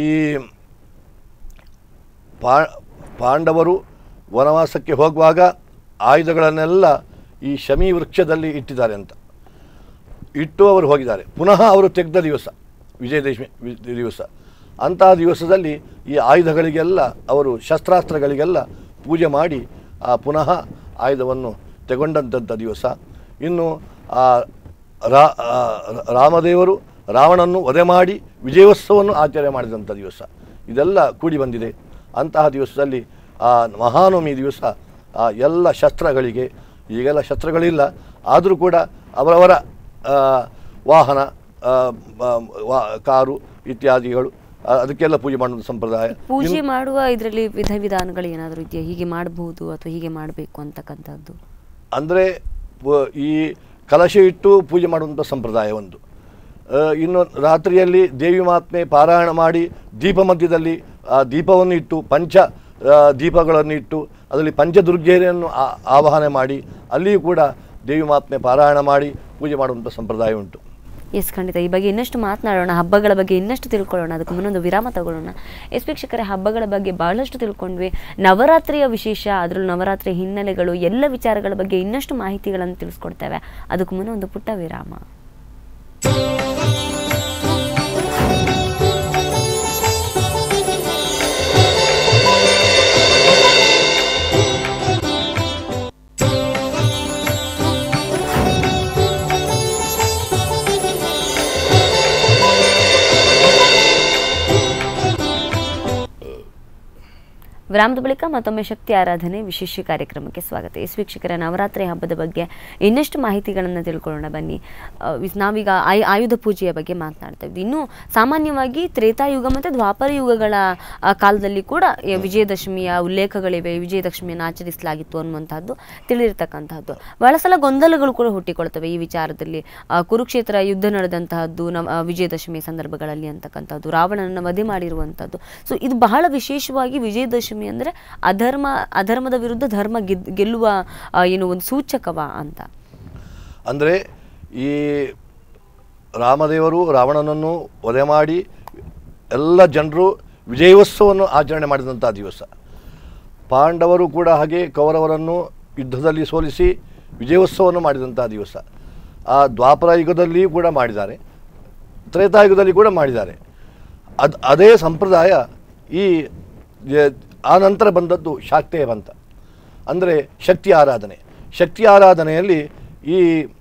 ಪಾ ಪಾಂಡವರು ವನವಾಸಕ್ಕೆ ಹೋಗುವಾಗ ಆಯುಧಗಳನ್ನೆಲ್ಲ ಈ ಶಮಿ ವೃಕ್ಷದಲ್ಲಿ ಇಟ್ಟಿದ್ದಾರೆ ಅಂತ ಇಟ್ಟು ಅವರು ಹೋಗಿದ್ದಾರೆ ಪುನಃ ಅವರು ತೆಗೆದ ದಿವಸ ವಿಜಯದಶಮಿ ವಿ- ದಿವಸ ಅಂತಹ ದಿವಸದಲ್ಲಿ ಈ ಆಯುಧಗಳಿಗೆಲ್ಲ ಅವರು ಶಸ್ತ್ರಾಸ್ತ್ರಗಳಿಗೆಲ್ಲ ಪೂಜೆ ಮಾಡಿ ಆ ಪುನಃ ಆಯುಧವನ್ನು ತಗೊಂಡಂಥದ್ದು ದಿವಸ ಇನ್ನು ಆ ರಾ ಆ ರಾಮದೇವರು ರಾವಣನ್ನು ವಧೆ ಮಾಡಿ ವಿಜಯೋತ್ಸವವನ್ನು ಆಚರಣೆ ಮಾಡಿದಂಥ ದಿವಸ ಇದೆಲ್ಲ ಕೂಡಿ ಬಂದಿದೆ ಅಂತಹ ದಿವಸದಲ್ಲಿ ಆ ಮಹಾನವಮಿ ದಿವಸ ಆ ಎಲ್ಲ ಶಸ್ತ್ರಗಳಿಗೆ ಈಗೆಲ್ಲ ಶಸ್ತ್ರಗಳಿಲ್ಲ ಆದರೂ ಕೂಡ ಅವರವರ ಆ, ವಾಹನ ಆ, ಮ- ವಾ- ಕಾರು ಇತ್ಯಾದಿಗಳು ಆ, ಅದಕ್ಕೆಲ್ಲ ಪೂಜೆ ಮಾಡುವ ಸಂಪ್ರದಾಯ ಪೂಜೆ ಮಾಡುವ ಇದರಲ್ಲಿ ವಿಧ ವಿಧಾನಗಳು ಏನಾದರೂ ಇದೆಯಾ ಹೀಗೆ ಮಾಡಬಹುದು ಅಥವಾ ಹೀಗೆ ಮಾಡಬೇಕು ಅಂತಕ್ಕಂಥದ್ದು ಅಂದರೆ ಈ ಕಲಶ ಇಟ್ಟು ಪೂಜೆ ಮಾಡುವಂಥ ಸಂಪ್ರದಾಯ ಒಂದು ಆ, ಇನ್ನು ರಾತ್ರಿಯಲ್ಲಿ ದೇವಿ ಮಾತ್ಮೆ ಪಾರಾಯಣ ಮಾಡಿ ದೀಪ ಮಧ್ಯದಲ್ಲಿ ಆ ದೀಪವನ್ನು ಇಟ್ಟು ಪಂಚ ಆ, ದೀಪಗಳನ್ನು ಇಟ್ಟು ಅದರಲ್ಲಿ ಪಂಚದುರ್ಗೆಯರನ್ನು ಆ- ಆವಾಹನೆ ಮಾಡಿ ಅಲ್ಲಿಯೂ ಕೂಡ ದೇವಿ ಮಾತ್ಮೆ ಪಾರಾಯಣ ಮಾಡಿ ಪೂಜೆ ಮಾಡುವಂಥ ಸಂಪ್ರದಾಯ ಉಂಟು ಎಸ್ ಖಂಡಿತ ಈ ಬಗ್ಗೆ ಇನ್ನಷ್ಟು ಮಾತನಾಡೋಣ ಹಬ್ಬಗಳ ಬಗ್ಗೆ ಇನ್ನಷ್ಟು ತಿಳ್ಕೊಳ್ಳೋಣ ಅದಕ್ಕೆ ಮುನ್ನೊಂದು ವಿರಾಮ ತಗೊಳ್ಳೋಣ ಎಸ್ ವೀಕ್ಷಕರೇ ಹಬ್ಬಗಳ ಬಗ್ಗೆ ಬಹಳಷ್ಟು ತಿಳ್ಕೊಂಡ್ವಿ ನವರಾತ್ರಿಯ ವಿಶೇಷ ಅದರಲ್ಲೂ ನವರಾತ್ರಿ ಹಿನ್ನೆಲೆಗಳು ಎಲ್ಲ ವಿಚಾರಗಳ ಬಗ್ಗೆ ಇನ್ನಷ್ಟು ಮಾಹಿತಿಗಳನ್ನು ತಿಳಿಸ್ಕೊಡ್ತೇವೆ ಅದಕ್ಕೂ ಮುನ್ನ ಒಂದು ಪುಟ್ಟ ವಿರಾಮ ವಿರಾಮದ ಬಳಿಕ ಮತ್ತೊಮ್ಮೆ ಶಕ್ತಿ ಆರಾಧನೆ ವಿಶೇಷ ಕಾರ್ಯಕ್ರಮಕ್ಕೆ ಸ್ವಾಗತ ಎಸ್ ವೀಕ್ಷಕರ ನವರಾತ್ರಿ ಹಬ್ಬದ ಬಗ್ಗೆ ಇನ್ನಷ್ಟು ಮಾಹಿತಿಗಳನ್ನು ತಿಳ್ಕೊಳ್ಳೋಣ ಬನ್ನಿ ಆ, ವಿ- ನಾವೀಗ ಆಯ್ ಆಯುಧ ಪೂಜೆಯ ಬಗ್ಗೆ ಮಾತನಾಡ್ತಾ ಇದ್ವಿ ಇನ್ನು ಸಾಮಾನ್ಯವಾಗಿ ತ್ರೇತಾಯುಗ ಮತ್ತು ದ್ವಾಪರ ಯುಗಗಳ ಆ, ಕಾಲದಲ್ಲಿ ಕೂಡ ಈ ವಿಜಯದಶಮಿಯ ಉಲ್ಲೇಖಗಳಿವೆ ವಿಜಯದಶಮಿಯನ್ನು ಆಚರಿಸಲಾಗಿತ್ತು ಅನ್ನುವಂಥದ್ದು ತಿಳಿದಿರ್ತಕ್ಕಂಥದ್ದು ಬಹಳ ಸಲ ಗೊಂದಲಗಳು ಕೂಡ ಹುಟ್ಟಿಕೊಳ್ತವೆ ಈ ವಿಚಾರದಲ್ಲಿ ಆ, ಕುರುಕ್ಷೇತ್ರ ಯುದ್ಧ ನಡೆದಂತಹದ್ದು ನಮ್ಮ ಆ, ವಿಜಯದಶಮಿ ಸಂದರ್ಭಗಳಲ್ಲಿ ಅಂತಕ್ಕಂಥದ್ದು ರಾವಣನನ್ನು ವಧೆ ಮಾಡಿರುವಂಥದ್ದು ಸೊ ಇದು ಬಹಳ ವಿಶೇಷವಾಗಿ ವಿಜಯದಶಮಿ ಅಂದರೆ ಅಧರ್ಮ ಅಧರ್ಮದ ವಿರುದ್ಧ ಧರ್ಮ ಗೆದ್ ಗೆಲ್ಲುವ ಆ, ಏನು ಒಂದು ಸೂಚಕವ ಅಂತ ಅಂದರೆ ಈ ರಾಮದೇವರು ರಾವಣನನ್ನು ವಧೆ ಮಾಡಿ ಎಲ್ಲ ಜನರು ವಿಜಯೋತ್ಸವವನ್ನು ಆಚರಣೆ ಮಾಡಿದಂಥ ದಿವಸ ಪಾಂಡವರು ಕೂಡ ಹಾಗೆ ಕೌರವರನ್ನು ಯುದ್ಧದಲ್ಲಿ ಸೋಲಿಸಿ ವಿಜಯೋತ್ಸವವನ್ನು ಮಾಡಿದಂಥ ದಿವಸ ಆ ದ್ವಾಪರ ಯುಗದಲ್ಲಿ ಕೂಡ ಮಾಡಿದ್ದಾರೆ ತ್ರೇತಾಯುಗದಲ್ಲಿ ಕೂಡ ಮಾಡಿದ್ದಾರೆ ಅದು ಅದೇ ಸಂಪ್ರದಾಯ ಈ ಜ- ಆ ನಂತರ ಬಂದದ್ದು ಶಾಕ್ತೇಯ ಪಂಥ ಅಂದರೆ ಶಕ್ತಿ ಆರಾಧನೆ ಶಕ್ತಿ ಆರಾಧನೆಯಲ್ಲಿ ಈ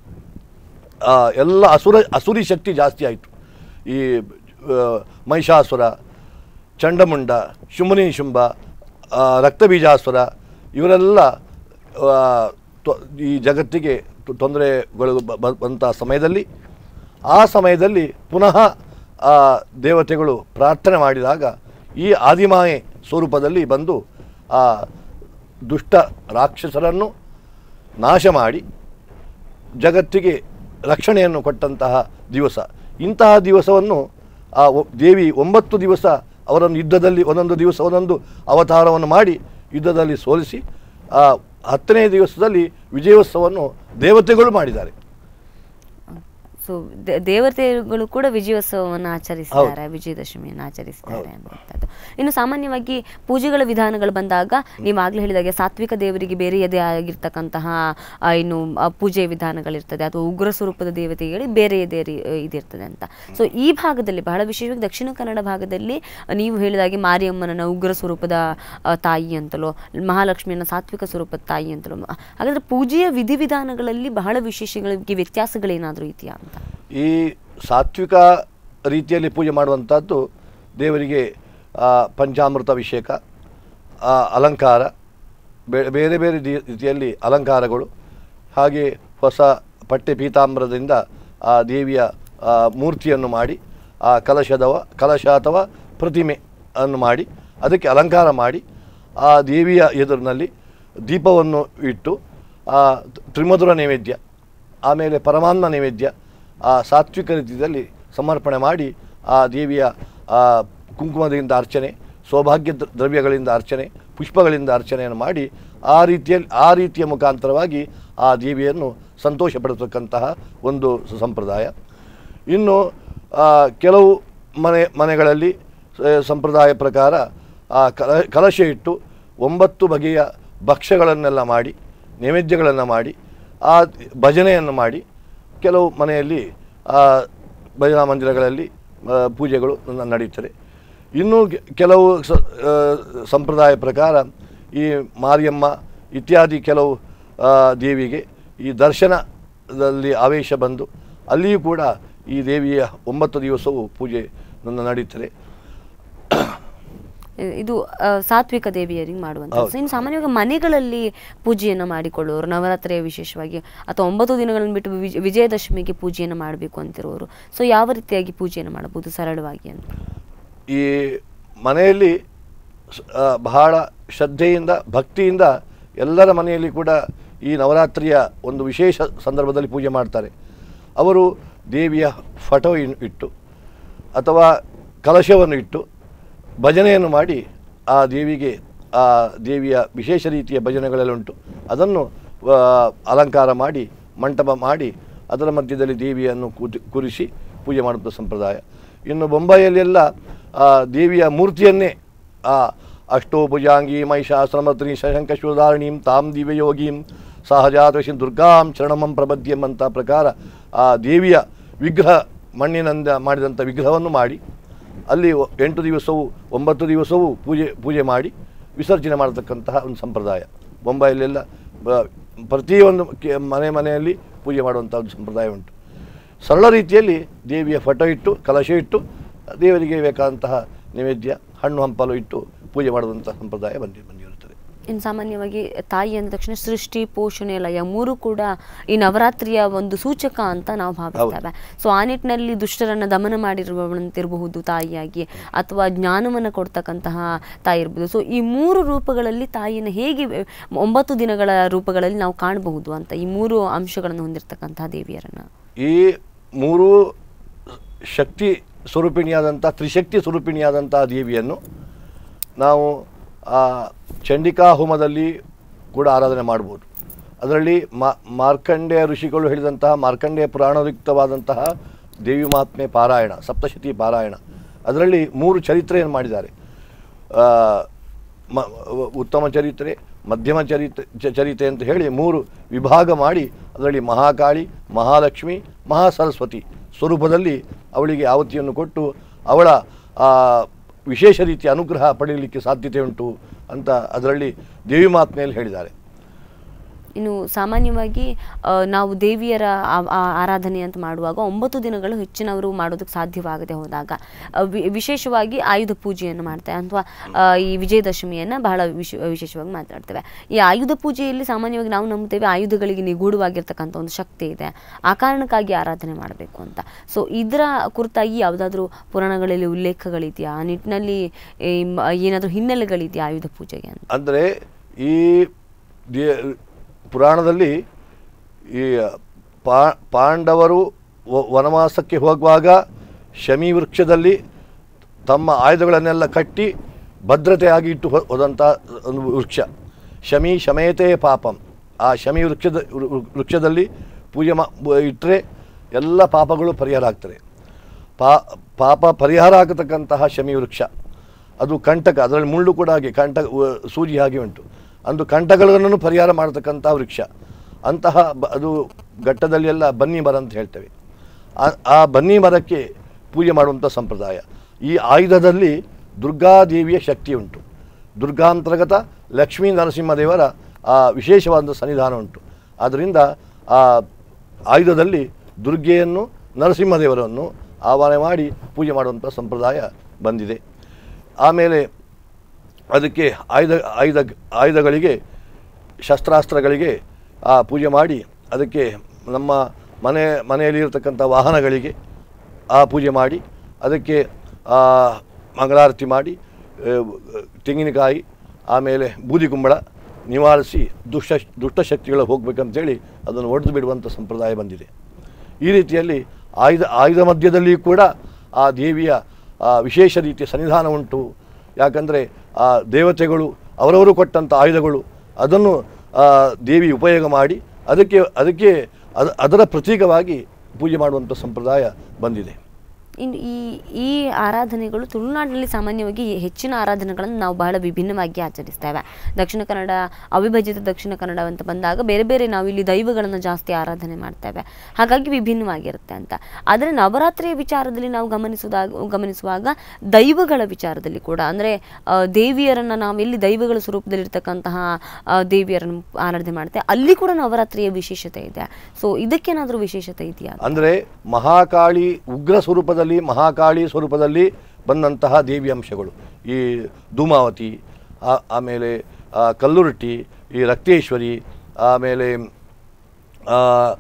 ಆ, ಎಲ್ಲ ಅಸುರ ಅಸುರಿ ಶಕ್ತಿ ಜಾಸ್ತಿ ಆಯಿತು ಈ ಆ, ಮಹಿಷಾಸುರ ಚಂಡಮುಂಡ ಶುಂಭನಿ ಶುಂಭ ಆ, ರಕ್ತಬೀಜಾಸುರ ಇವರೆಲ್ಲ ಆ, ತೊ- ಈ ಜಗತ್ತಿಗೆ ತೊ- ತೊಂದರೆಗಳು ಬ- ಬ- ಬಂಥ ಸಮಯದಲ್ಲಿ ಆ ಸಮಯದಲ್ಲಿ ಪುನಃ ಆ ದೇವತೆಗಳು ಪ್ರಾರ್ಥನೆ ಮಾಡಿದಾಗ ಈ ಆದಿಮಾಯೆ ಸ್ವರೂಪದಲ್ಲಿ ಬಂದು ಆ ದುಷ್ಟ ರಾಕ್ಷಸರನ್ನು ನಾಶ ಮಾಡಿ ಜಗತ್ತಿಗೆ ರಕ್ಷಣೆಯನ್ನು ಕೊಟ್ಟಂತಹ ದಿವಸ ಇಂತಹ ದಿವಸವನ್ನು ಆ ಒ- ದೇವಿ ಒಂಬತ್ತು ದಿವಸ ಅವರನ್ನು ಯುದ್ಧದಲ್ಲಿ ಒಂದೊಂದು ದಿವಸ ಒಂದೊಂದು ಅವತಾರವನ್ನು ಮಾಡಿ ಯುದ್ಧದಲ್ಲಿ ಸೋಲಿಸಿ ಆ ಹತ್ತನೇ ದಿವಸದಲ್ಲಿ ವಿಜಯೋತ್ಸವವನ್ನು ದೇವತೆಗಳು ಮಾಡಿದ್ದಾರೆ ಸೊ ದೇವತೆಗಳು ಕೂಡ ವಿಜಯೋತ್ಸವವನ್ನು ಆಚರಿಸ್ತಾರೆ ವಿಜಯದಶಮಿಯನ್ನು ಆಚರಿಸ್ತಾರೆ ಅನ್ನುವಂಥದ್ದು ಇನ್ನು ಸಾಮಾನ್ಯವಾಗಿ ಪೂಜೆಗಳ ವಿಧಾನಗಳು ಬಂದಾಗ ನೀವು ಆಗ್ಲೇ ಹೇಳಿದಾಗೆ ಸಾತ್ವಿಕ ದೇವರಿಗೆ ಬೇರೆಯದೇ ಆಗಿರ್ತಕ್ಕಂತಹ ಆ, ಇನ್ನು ಆ, ಪೂಜೆ ವಿಧಾನಗಳಿರ್ತದೆ ಅಥವಾ ಉಗ್ರ ಸ್ವರೂಪದ ದೇವತೆಗಳಿಗೆ ಬೇರೆಯದೇ ರೀ ಇದಿರ್ತದೆ ಅಂತ ಸೊ ಈ ಭಾಗದಲ್ಲಿ ಬಹಳ ವಿಶೇಷವಾಗಿ ದಕ್ಷಿಣ ಕನ್ನಡ ಭಾಗದಲ್ಲಿ ನೀವು ಹೇಳಿದಾಗೆ ಮಾರಿಯಮ್ಮನನ್ನ ಉಗ್ರ ಸ್ವರೂಪದ ಆ, ತಾಯಿ ಅಂತಲೋ ಮಹಾಲಕ್ಷ್ಮಿಯನ್ನ ಸಾತ್ವಿಕ ಸ್ವರೂಪದ ತಾಯಿ ಅಂತಲೋ ಮ- ಹಾಗಾದ್ರೆ ಪೂಜೆಯ ವಿಧಿವಿಧಾನಗಳಲ್ಲಿ ಬಹಳ ವಿಶೇಷಗಳಿಗೆ ವ್ಯತ್ಯಾಸಗಳೇನಾದರೂ ಇದೆಯಾ ಅಂತ ಈ ಸಾತ್ವಿಕ ರೀತಿಯಲ್ಲಿ ಪೂಜೆ ಮಾಡುವಂಥದ್ದು ದೇವರಿಗೆ ಆ, ಪಂಚಾಮೃತ ಅಭಿಷೇಕ ಆ, ಅಲಂಕಾರ ಬೇ- ಬೇರೆ ಬೇರೆ ದಿ- ರೀತಿಯಲ್ಲಿ ಅಲಂಕಾರಗಳು ಹಾಗೆ ಹೊಸ ಪಟ್ಟೆ ಪೀತಾಂಬರದಿಂದ ಆ ದೇವಿಯ ಆ, ಮೂರ್ತಿಯನ್ನು ಮಾಡಿ ಆ ಕಲಶದವ ಕಲಶ ಅಥವಾ ಪ್ರತಿಮೆ ಅನ್ನು ಮಾಡಿ ಅದಕ್ಕೆ ಅಲಂಕಾರ ಮಾಡಿ ಆ ದೇವಿಯ ಎದುರಿನಲ್ಲಿ ದೀಪವನ್ನು ಇಟ್ಟು ಆ ತ್ರಿಮಧುರ ನೈವೇದ್ಯ ಆಮೇಲೆ ಪರಮಾನ್ನ ನೈವೇದ್ಯ ಆ ಸಾತ್ವಿಕ ರೀತಿಯಲ್ಲಿ ಸಮರ್ಪಣೆ ಮಾಡಿ ಆ ದೇವಿಯ ಆ ಕುಂಕುಮದಿಂದ ಅರ್ಚನೆ ಸೌಭಾಗ್ಯ ದ್ರ- ದ್ರವ್ಯಗಳಿಂದ ಅರ್ಚನೆ ಪುಷ್ಪಗಳಿಂದ ಅರ್ಚನೆಯನ್ನು ಮಾಡಿ ಆ ರೀತಿಯಲ್ಲಿ ಆ ರೀತಿಯ ಮುಖಾಂತರವಾಗಿ ಆ ದೇವಿಯನ್ನು ಸಂತೋಷಪಡಿಸತಕ್ಕಂತಹ ಒಂದು ಸ- ಸಂಪ್ರದಾಯ ಇನ್ನು ಆ, ಕೆಲವು ಮನೆ ಮನೆಗಳಲ್ಲಿ ಸ- ಸಂಪ್ರದಾಯ ಪ್ರಕಾರ ಆ ಕಲ ಕಲಶ ಇಟ್ಟು ಒಂಬತ್ತು ಬಗೆಯ ಭಕ್ಷ್ಯಗಳನ್ನೆಲ್ಲ ಮಾಡಿ ನೈವೇದ್ಯಗಳನ್ನು ಮಾಡಿ ಆ ಭಜನೆಯನ್ನು ಮಾಡಿ ಕೆಲವು ಮನೆಯಲ್ಲಿ ಆ ಭಜನಾ ಮಂದಿರಗಳಲ್ಲಿ ಆ, ಪೂಜೆಗಳು ನ- ನಡೆಯುತ್ತದೆ ಇನ್ನು ಕೆ- ಕೆಲವು ಸ ಆ, ಸಂಪ್ರದಾಯ ಪ್ರಕಾರ ಈ ಮಾರಿಯಮ್ಮ ಇತ್ಯಾದಿ ಕೆಲವು ಆ, ದೇವಿಗೆ ಈ ದರ್ಶನದಲ್ಲಿ ಆವೇಶ ಬಂದು ಅಲ್ಲಿಯೂ ಕೂಡ ಈ ದೇವಿಯ ಒಂಬತ್ತು ದಿವಸವೂ ಪೂಜೆ ನನ್ನ ನಡೀತದೆ ಇ- ಇದು ಆ, ಸಾತ್ವಿಕ ದೇವಿಯರಿಗೆ ಮಾಡುವಂಥ ಹೌದು. ಇನ್ನು ಸಾಮಾನ್ಯವಾಗಿ ಮನೆಗಳಲ್ಲಿ ಪೂಜೆಯನ್ನು ಮಾಡಿಕೊಳ್ಳೋರು ನವರಾತ್ರಿಯ ವಿಶೇಷವಾಗಿ ಅಥವಾ ಒಂಬತ್ತು ದಿನಗಳನ್ನು ಬಿಟ್ಟು ವಿಜ- ವಿಜಯದಶಮಿಗೆ ಪೂಜೆಯನ್ನು ಮಾಡಬೇಕು ಅಂತಿರೋರು ಸೊ ಯಾವ ರೀತಿಯಾಗಿ ಪೂಜೆಯನ್ನು ಮಾಡಬಹುದು ಸರಳವಾಗಿ ಅಂತ ಈ ಮನೆಯಲ್ಲಿ ಸ- ಆ, ಬಹಳ ಶ್ರದ್ಧೆಯಿಂದ ಭಕ್ತಿಯಿಂದ ಎಲ್ಲರ ಮನೆಯಲ್ಲಿ ಕೂಡ ಈ ನವರಾತ್ರಿಯ ಒಂದು ವಿಶೇಷ ಸಂದರ್ಭದಲ್ಲಿ ಪೂಜೆ ಮಾಡ್ತಾರೆ ಅವರು ದೇವಿಯ ಫಟೋ ಇನ್- ಇಟ್ಟು ಅಥವಾ ಕಲಶವನ್ನು ಇಟ್ಟು ಭಜನೆಯನ್ನು ಮಾಡಿ ಆ ದೇವಿಗೆ ಆ ದೇವಿಯ ವಿಶೇಷ ರೀತಿಯ ಭಜನೆಗಳೆಲ್ಲ ಉಂಟು ಅದನ್ನು ಆ, ಅಲಂಕಾರ ಮಾಡಿ ಮಂಟಪ ಮಾಡಿ ಅದರ ಮಧ್ಯದಲ್ಲಿ ದೇವಿಯನ್ನು ಕೂತಿ ಕೂರಿಸಿ ಪೂಜೆ ಮಾಡುವಂಥ ಸಂಪ್ರದಾಯ ಇನ್ನು ಬೊಂಬಾಯಿಯಲ್ಲೆಲ್ಲ ಆ ದೇವಿಯ ಮೂರ್ತಿಯನ್ನೇ ಆ ಅಷ್ಟೋಭುಜಾಂಗಿ ಮಹಿಷಾಶ್ರಮತ್ರಿ ಶಶಂಕಶೂಧಾರಣೀಂ ತಾಂ ದಿವ್ಯಯೋಗೀಂ ಸಹಜಾತಶಿ ದುರ್ಗಾಂ ಚರಣಮಂ ಪ್ರಬದ್ಯಂ ಅಂತ ಪ್ರಕಾರ ಆ ದೇವಿಯ ವಿಗ್ರಹ ಮಣ್ಣಿನಿಂದ ಮಾಡಿದಂಥ ವಿಗ್ರಹವನ್ನು ಮಾಡಿ ಅಲ್ಲಿ ಒ- ಎಂಟು ದಿವಸವೂ ಒಂಬತ್ತು ದಿವಸವೂ ಪೂಜೆ ಪೂಜೆ ಮಾಡಿ ವಿಸರ್ಜನೆ ಮಾಡತಕ್ಕಂತಹ ಒಂದು ಸಂಪ್ರದಾಯ ಬೊಂಬಾಯಿಲೆಲ್ಲ ಬ- ಪ್ರತಿಯೊಂದು ಕೆ- ಮನೆ ಮನೆಯಲ್ಲಿ ಪೂಜೆ ಮಾಡುವಂಥ ಒಂದು ಸಂಪ್ರದಾಯ ಉಂಟು ಸರಳ ರೀತಿಯಲ್ಲಿ ದೇವಿಯ ಫೋಟೋ ಇಟ್ಟು ಕಲಶ ಇಟ್ಟು ದೇವರಿಗೆ ಬೇಕಾದಂತಹ ನೈವೇದ್ಯ ಹಣ್ಣು ಹಂಪಲು ಇಟ್ಟು ಪೂಜೆ ಮಾಡುವಂಥ ಸಂಪ್ರದಾಯ ಬಂದಿ ಬಂದಿರುತ್ತದೆ ಇನ್ನು ಸಾಮಾನ್ಯವಾಗಿ ತಾಯಿ ಅಂದ ತಕ್ಷಣ ಸೃಷ್ಟಿ ಪೋಷಣೆ ಲಯ ಮೂರು ಕೂಡ ಈ ನವರಾತ್ರಿಯ ಒಂದು ಸೂಚಕ ಅಂತ ನಾವು ಭಾವಿಸ್ತೇವೆ ಸೊ ಆ ನಿಟ್ಟಿನಲ್ಲಿ ದುಷ್ಟರನ್ನ ದಮನ ಮಾಡಿರುವಂತಿರಬಹುದು ತಾಯಿಯಾಗಿ ಅಥವಾ ಜ್ಞಾನವನ್ನು ಕೊಡ್ತಕ್ಕಂತಹ ತಾಯಿ ಇರ್ಬೋದು ಸೊ ಈ ಮೂರು ರೂಪಗಳಲ್ಲಿ ತಾಯಿಯನ್ನು ಹೇಗೆ ವೆ- ಒಂಬತ್ತು ದಿನಗಳ ರೂಪಗಳಲ್ಲಿ ನಾವು ಕಾಣಬಹುದು ಅಂತ ಈ ಮೂರು ಅಂಶಗಳನ್ನು ಹೊಂದಿರತಕ್ಕಂತಹ ದೇವಿಯರನ್ನ ಈ ಮೂರು ಶಕ್ತಿ ಸ್ವರೂಪಿಣಿಯಾದಂಥ ತ್ರಿಶಕ್ತಿ ಸ್ವರೂಪಿಣಿಯಾದಂಥ ದೇವಿಯನ್ನು ನಾವು ಆ ಚಂಡಿಕಾ ಹೋಮದಲ್ಲಿ ಕೂಡ ಆರಾಧನೆ ಮಾಡ್ಬೋದು ಅದರಲ್ಲಿ ಮಾ ಮಾರ್ಕಂಡೇಯ ಋಷಿಗಳು ಹೇಳಿದಂತಹ ಮಾರ್ಕಂಡೇಯ ಪುರಾಣಯುಕ್ತವಾದಂತಹ ದೇವಿ ಮಹಾತ್ಮೆ ಪಾರಾಯಣ ಸಪ್ತಶತಿ ಪಾರಾಯಣ ಅದರಲ್ಲಿ ಮೂರು ಚರಿತ್ರೆಯನ್ನು ಮಾಡಿದ್ದಾರೆ ಆ, ಮ ಉತ್ತಮ ಚರಿತ್ರೆ ಮಧ್ಯಮ ಚರಿತ್ರೆ ಚ- ಚರಿತ್ರೆ ಅಂತ ಹೇಳಿ ಮೂರು ವಿಭಾಗ ಮಾಡಿ ಅದರಲ್ಲಿ ಮಹಾಕಾಳಿ ಮಹಾಲಕ್ಷ್ಮಿ ಮಹಾಸರಸ್ವತಿ ಸ್ವರೂಪದಲ್ಲಿ ಅವಳಿಗೆ ಆವತಿಯನ್ನು ಕೊಟ್ಟು ಅವಳ ಆ, ವಿಶೇಷ ರೀತಿಯ ಅನುಗ್ರಹ ಪಡೆಯಲಿಕ್ಕೆ ಸಾಧ್ಯತೆ ಉಂಟು ಅಂತ ಅದರಲ್ಲಿ ದೇವಿ ಮಾತ್ಮೆಯಲ್ಲಿ ಹೇಳಿದ್ದಾರೆ ಇನ್ನು ಸಾಮಾನ್ಯವಾಗಿ ಆ, ನಾವು ದೇವಿಯರ ಆ- ಆ- ಆರಾಧನೆ ಅಂತ ಮಾಡುವಾಗ ಒಂಬತ್ತು ದಿನಗಳು ಹೆಚ್ಚಿನವರು ಮಾಡೋದಕ್ಕೆ ಸಾಧ್ಯವಾಗದೆ ಹೋದಾಗ ಆ, ವಿ- ವಿಶೇಷವಾಗಿ ಆಯುಧ ಪೂಜೆಯನ್ನು ಮಾಡ್ತೇವೆ ಅಥವಾ ಆ, ಈ ವಿಜಯದಶಮಿಯನ್ನು ಬಹಳ ವಿಶ ವಿಶೇಷವಾಗಿ ಮಾತಾಡ್ತೇವೆ ಈ ಆಯುಧ ಪೂಜೆಯಲ್ಲಿ ಸಾಮಾನ್ಯವಾಗಿ ನಾವು ನಂಬುತ್ತೇವೆ ಆಯುಧಗಳಿಗೆ ನಿಗೂಢವಾಗಿರ್ತಕ್ಕಂಥ ಒಂದು ಶಕ್ತಿ ಇದೆ ಆ ಕಾರಣಕ್ಕಾಗಿ ಆರಾಧನೆ ಮಾಡಬೇಕು ಅಂತ ಸೊ ಇದರ ಕುರಿತಾಗಿ ಯಾವುದಾದ್ರೂ ಪುರಾಣಗಳಲ್ಲಿ ಉಲ್ಲೇಖಗಳಿದೆಯಾ ಆ ನಿಟ್ಟಿನಲ್ಲಿ ಏನಾದರೂ ಹಿನ್ನೆಲೆಗಳಿದೆಯಾ ಆಯುಧ ಪೂಜೆಗೆ ಅಂತ ಅಂದರೆ ಈ ದೇ ಪುರಾಣದಲ್ಲಿ ಈ ಪಾ ಪಾಂಡವರು ವ- ವನವಾಸಕ್ಕೆ ಹೋಗುವಾಗ ಶಮಿ ವೃಕ್ಷದಲ್ಲಿ ತಮ್ಮ ಆಯುಧಗಳನ್ನೆಲ್ಲ ಕಟ್ಟಿ ಭದ್ರತೆಯಾಗಿ ಇಟ್ಟು ಹೊ- ಹೋದಂಥ ಒಂದು ವೃಕ್ಷ ಶಮಿ ಶಮೇತೆ ಪಾಪಂ ಆ ಶಮಿ ವೃಕ್ಷದ ವೃ- ವೃ- ವೃಕ್ಷದಲ್ಲಿ ಪೂಜೆ ಮಾ ಇಟ್ಟರೆ ಎಲ್ಲ ಪಾಪಗಳು ಪರಿಹಾರ ಆಗ್ತದೆ ಪಾ ಪಾಪ ಪರಿಹಾರ ಆಗತಕ್ಕಂತಹ ಶಮಿ ವೃಕ್ಷ ಅದು ಕಂಟಕ ಅದರಲ್ಲಿ ಮುಳ್ಳು ಕೂಡ ಹಾಗೆ ಕಂಟ ಉ- ಸೂಜಿ ಹಾಗೆ ಉಂಟು ಅಂದು ಕಂಟಕಗಳನ್ನು ಪರಿಹಾರ ಮಾಡತಕ್ಕಂತಹ ವೃಕ್ಷ ಅಂತಹ ಬ ಅದು ಘಟ್ಟದಲ್ಲಿ ಎಲ್ಲ ಬನ್ನಿ ಮರ ಅಂತ ಹೇಳ್ತೇವೆ ಆ- ಆ ಬನ್ನಿ ಮರಕ್ಕೆ ಪೂಜೆ ಮಾಡುವಂಥ ಸಂಪ್ರದಾಯ ಈ ಆಯುಧದಲ್ಲಿ ದುರ್ಗಾದೇವಿಯ ಶಕ್ತಿ ಉಂಟು ದುರ್ಗಾಂತರ್ಗತ ಲಕ್ಷ್ಮೀ ನರಸಿಂಹದೇವರ ಆ ವಿಶೇಷವಾದ ಸನ್ನಿಧಾನ ಉಂಟು ಆದ್ದರಿಂದ ಆ ಆಯುಧದಲ್ಲಿ ದುರ್ಗೆಯನ್ನು ನರಸಿಂಹದೇವರನ್ನು ಆವಾಹನೆ ಮಾಡಿ ಪೂಜೆ ಮಾಡುವಂಥ ಸಂಪ್ರದಾಯ ಬಂದಿದೆ ಆಮೇಲೆ ಅದಕ್ಕೆ ಆಯುಧ ಆಯುಧ ಆಯುಧಗಳಿಗೆ ಶಸ್ತ್ರಾಸ್ತ್ರಗಳಿಗೆ ಆ ಪೂಜೆ ಮಾಡಿ ಅದಕ್ಕೆ ನಮ್ಮ ಮನೆ ಮನೆಯಲ್ಲಿ ಇರತಕ್ಕಂಥ ವಾಹನಗಳಿಗೆ ಆ ಪೂಜೆ ಮಾಡಿ ಅದಕ್ಕೆ ಆ, ಮಂಗಳಾರತಿ ಮಾಡಿ ಆ, ತೆಂಗಿನಕಾಯಿ ಆಮೇಲೆ ಬೂದಿ ಕುಂಬಳ ನಿವಾರಿಸಿ ದುಷ್ಟ ದುಷ್ಟಶಕ್ತಿಗಳು ಹೋಗ್ಬೇಕಂತೇಳಿ ಅದನ್ನು ಒಡೆದು ಬಿಡುವಂಥ ಸಂಪ್ರದಾಯ ಬಂದಿದೆ ಈ ರೀತಿಯಲ್ಲಿ ಆಯುಧ ಆಯುಧ ಮಧ್ಯದಲ್ಲಿ ಕೂಡ ಆ ದೇವಿಯ ಆ, ವಿಶೇಷ ರೀತಿಯ ಸನ್ನಿಧಾನ ಉಂಟು ಯಾಕಂದರೆ ಆ ದೇವತೆಗಳು ಅವರವರು ಕೊಟ್ಟಂಥ ಆಯುಧಗಳು ಅದನ್ನು ಆ, ದೇವಿ ಉಪಯೋಗ ಮಾಡಿ ಅದಕ್ಕೆ ಅದಕ್ಕೆ ಅದ ಅದರ ಪ್ರತೀಕವಾಗಿ ಪೂಜೆ ಮಾಡುವಂಥ ಸಂಪ್ರದಾಯ ಬಂದಿದೆ ಇನ್ನು ಈ ಈ ಆರಾಧನೆಗಳು ತುಳುನಾಡಿನಲ್ಲಿ ಸಾಮಾನ್ಯವಾಗಿ ಹೆಚ್ಚಿನ ಆರಾಧನೆಗಳನ್ನು ನಾವು ಬಹಳ ವಿಭಿನ್ನವಾಗಿ ಆಚರಿಸ್ತೇವೆ ದಕ್ಷಿಣ ಕನ್ನಡ ಅವಿಭಜಿತ ದಕ್ಷಿಣ ಕನ್ನಡ ಅಂತ ಬಂದಾಗ ಬೇರೆ ಬೇರೆ ನಾವು ಇಲ್ಲಿ ದೈವಗಳನ್ನು ಜಾಸ್ತಿ ಆರಾಧನೆ ಮಾಡ್ತೇವೆ ಹಾಗಾಗಿ ವಿಭಿನ್ನವಾಗಿರುತ್ತೆ ಅಂತ ಆದರೆ ನವರಾತ್ರಿಯ ವಿಚಾರದಲ್ಲಿ ನಾವು ಗಮನಿಸುವಾಗ ಗಮನಿಸುವಾಗ ದೈವಗಳ ವಿಚಾರದಲ್ಲಿ ಕೂಡ ಅಂದರೆ ದೇವಿಯರನ್ನು ನಾವೆಲ್ಲಿ ದೈವಗಳ ಸ್ವರೂಪದಲ್ಲಿರ್ತಕ್ಕಂತಹ ಆ, ದೇವಿಯರನ್ನು ಆರಾಧನೆ ಮಾಡ್ತೇವೆ ಅಲ್ಲಿ ಕೂಡ ನವರಾತ್ರಿಯ ವಿಶೇಷತೆ ಇದೆ ಸೊ ಇದಕ್ಕೇನಾದರೂ ವಿಶೇಷತೆ ಇದೆಯಾ ಅಂದರೆ ಮಹಾಕಾಳಿ ಉಗ್ರ ಸ್ವರೂಪದಲ್ಲಿ ಮಹಾಕಾಳಿ ಸ್ವರೂಪದಲ್ಲಿ ಬಂದಂತಹ ದೇವಿ ಅಂಶಗಳು ಈ ಧೂಮಾವತಿ ಆ- ಆಮೇಲೆ ಆ, ಕಲ್ಲುರಟ್ಟಿ ಈ ರಕ್ತೇಶ್ವರಿ ಆಮೇಲೆ ಆ,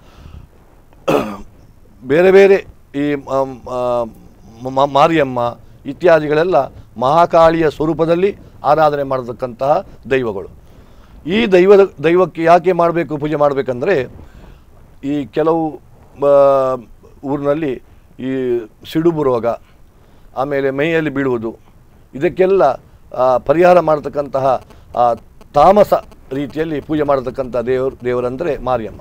ಬೇರೆ ಬೇರೆ ಈ ಮ- ಮ- ಮ- ಮಾರಿಯಮ್ಮ ಇತ್ಯಾದಿಗಳೆಲ್ಲ ಮಹಾಕಾಳಿಯ ಸ್ವರೂಪದಲ್ಲಿ ಆರಾಧನೆ ಮಾಡತಕ್ಕಂತಹ ದೈವಗಳು ಈ ದೈವದ ದೈವಕ್ಕೆ ಯಾಕೆ ಮಾಡಬೇಕು ಪೂಜೆ ಮಾಡಬೇಕಂದ್ರೆ ಈ ಕೆಲವು ಆ, ಊರಿನಲ್ಲಿ ಈ ಸಿಡುಬು ರೋಗ ಆಮೇಲೆ ಮೈಯಲ್ಲಿ ಬೀಳುವುದು ಇದಕ್ಕೆಲ್ಲ ಆ, ಪರಿಹಾರ ಮಾಡತಕ್ಕಂತಹ ಆ, ತಾಮಸ ರೀತಿಯಲ್ಲಿ ಪೂಜೆ ಮಾಡತಕ್ಕಂಥ ದೇವರು ದೇವರಂದರೆ ಮಾರಿಯಮ್ಮ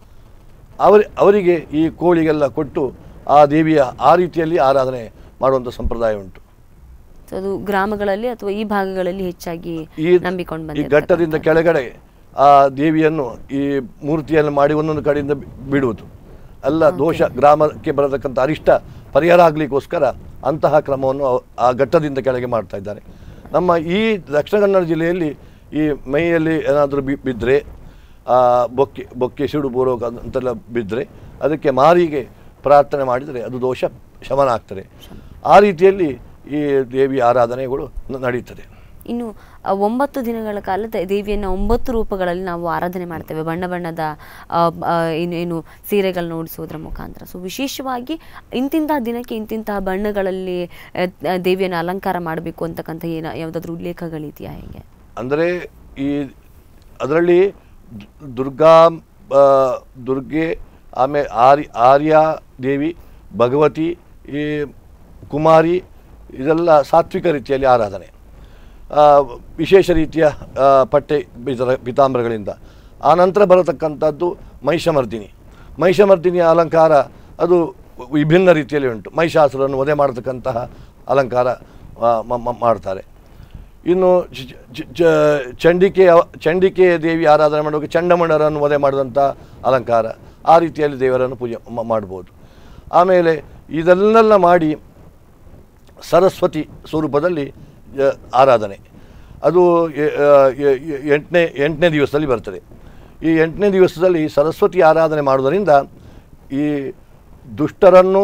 ಅವರಿ ಅವರಿಗೆ ಈ ಕೋಳಿಗೆಲ್ಲ ಕೊಟ್ಟು ಆ ದೇವಿಯ ಆ ರೀತಿಯಲ್ಲಿ ಆರಾಧನೆ ಮಾಡುವಂಥ ಸಂಪ್ರದಾಯ ಉಂಟು ಸೊ ಅದು ಗ್ರಾಮಗಳಲ್ಲಿ ಅಥವಾ ಈ ಭಾಗಗಳಲ್ಲಿ ಹೆಚ್ಚಾಗಿ ಈ ನಂಬಿಕೊಂಡು ಈ ಬಂದಿರ್ತಕ್ಕಂಥದ್ದು. ಘಟ್ಟದಿಂದ ಕೆಳಗಡೆ ಆ ದೇವಿಯನ್ನು ಈ ಮೂರ್ತಿಯನ್ನು ಮಾಡಿ ಒಂದೊಂದು ಕಡೆಯಿಂದ ಬಿ- ಬಿಡುವುದು ಎಲ್ಲ ದೋಷ ಗ್ರಾಮಕ್ಕೆ ಬರತಕ್ಕಂಥ ಅರಿಷ್ಟ ಪರಿಹಾರ ಆಗಲಿಕ್ಕೋಸ್ಕರ ಅಂತಹ ಕ್ರಮವನ್ನು ಅವ- ಆ ಘಟ್ಟದಿಂದ ಕೆಳಗೆ ಮಾಡ್ತಾ ಇದ್ದಾರೆ ನಮ್ಮ ಈ ದಕ್ಷಿಣ ಕನ್ನಡ ಜಿಲ್ಲೆಯಲ್ಲಿ ಈ ಮೈಯಲ್ಲಿ ಏನಾದರೂ ಬಿ ಬಿದ್ದರೆ ಬೊಕ್ಕೆ ಬೊಕ್ಕೆ ಸಿಡು ಬೋರೋಗ ಅಂತೆಲ್ಲ ಬಿದ್ದರೆ ಅದಕ್ಕೆ ಮಾರಿಗೆ ಪ್ರಾರ್ಥನೆ ಮಾಡಿದರೆ ಅದು ದೋಷ ಶಮನ ಆಗ್ತದೆ ಆ ರೀತಿಯಲ್ಲಿ ಈ ದೇವಿ ಆರಾಧನೆಗಳು ನ- ನಡೀತದೆ ಇನ್ನು ಆ ಒಂಬತ್ತು ದಿನಗಳ ಕಾಲ ದ- ದೇವಿಯನ್ನ ಒಂಬತ್ತು ರೂಪಗಳಲ್ಲಿ ನಾವು ಆರಾಧನೆ ಮಾಡ್ತೇವೆ ಬಣ್ಣ ಬಣ್ಣದ ಆ, ಆ, ಏನು ಏನು ಸೀರೆಗಳನ್ನ ಉಡಿಸೋದ್ರ ಮುಖಾಂತರ ಸೊ ವಿಶೇಷವಾಗಿ ಇಂತಿಂತಹ ದಿನಕ್ಕೆ ಇಂತಿಂತಹ ಬಣ್ಣಗಳಲ್ಲಿ ಆ, ಆ, ದೇವಿಯನ್ನು ಅಲಂಕಾರ ಮಾಡಬೇಕು ಅಂತಕ್ಕಂಥ ಏನ ಯಾವುದಾದ್ರೂ ಉಲ್ಲೇಖಗಳಿದೆಯಾ ಹೇಗೆ ಅಂದರೆ ಈ ಅದರಲ್ಲಿ ದು- ದುರ್ಗಾ ಆ, ದುರ್ಗೆ ಆಮೇಲೆ ಆರ್ಯ ಆರ್ಯ ದೇವಿ ಭಗವತಿ ಈ ಕುಮಾರಿ ಇದೆಲ್ಲ ಸಾತ್ವಿಕ ರೀತಿಯಲ್ಲಿ ಆರಾಧನೆ ಆ, ವಿಶೇಷ ರೀತಿಯ ಆ, ಪಟ್ಟೆ ಬಿತರ ಪಿತಾಂಬರಗಳಿಂದ ಆ ನಂತರ ಬರತಕ್ಕಂಥದ್ದು ಮಹಿಷಮರ್ದಿನಿ ಮಹಿಷಮರ್ದಿನಿಯ ಅಲಂಕಾರ ಅದು ವಿಭಿನ್ನ ರೀತಿಯಲ್ಲಿ ಉಂಟು ಮಹಿಷಾಸುರನ್ನು ವಧೆ ಮಾಡತಕ್ಕಂತಹ ಅಲಂಕಾರ ಆ, ಮ- ಮ- ಮಾಡ್ತಾರೆ ಇನ್ನು ಚ- ಚ- ಚ- ಚಂಡಿಕೆಯ ಚಂಡಿಕೆ ದೇವಿ ಆರಾಧನೆ ಮಾಡುವಾಗ ಚಂಡಮಂಡರನ್ನು ವಧೆ ಮಾಡಿದಂಥ ಅಲಂಕಾರ ಆ ರೀತಿಯಲ್ಲಿ ದೇವರನ್ನು ಪೂಜೆ ಮ- ಮಾಡ್ಬೋದು ಆಮೇಲೆ ಇದನ್ನೆಲ್ಲ ಮಾಡಿ ಸರಸ್ವತಿ ಸ್ವರೂಪದಲ್ಲಿ ಆ, ಆರಾಧನೆ ಅದು ಎ- ಆ, ಎ- ಎ- ಎಂಟನೇ ಎಂಟನೇ ದಿವಸದಲ್ಲಿ ಬರ್ತದೆ ಈ ಎಂಟನೇ ದಿವಸದಲ್ಲಿ ಸರಸ್ವತಿ ಆರಾಧನೆ ಮಾಡುವುದರಿಂದ ಈ ದುಷ್ಟರನ್ನು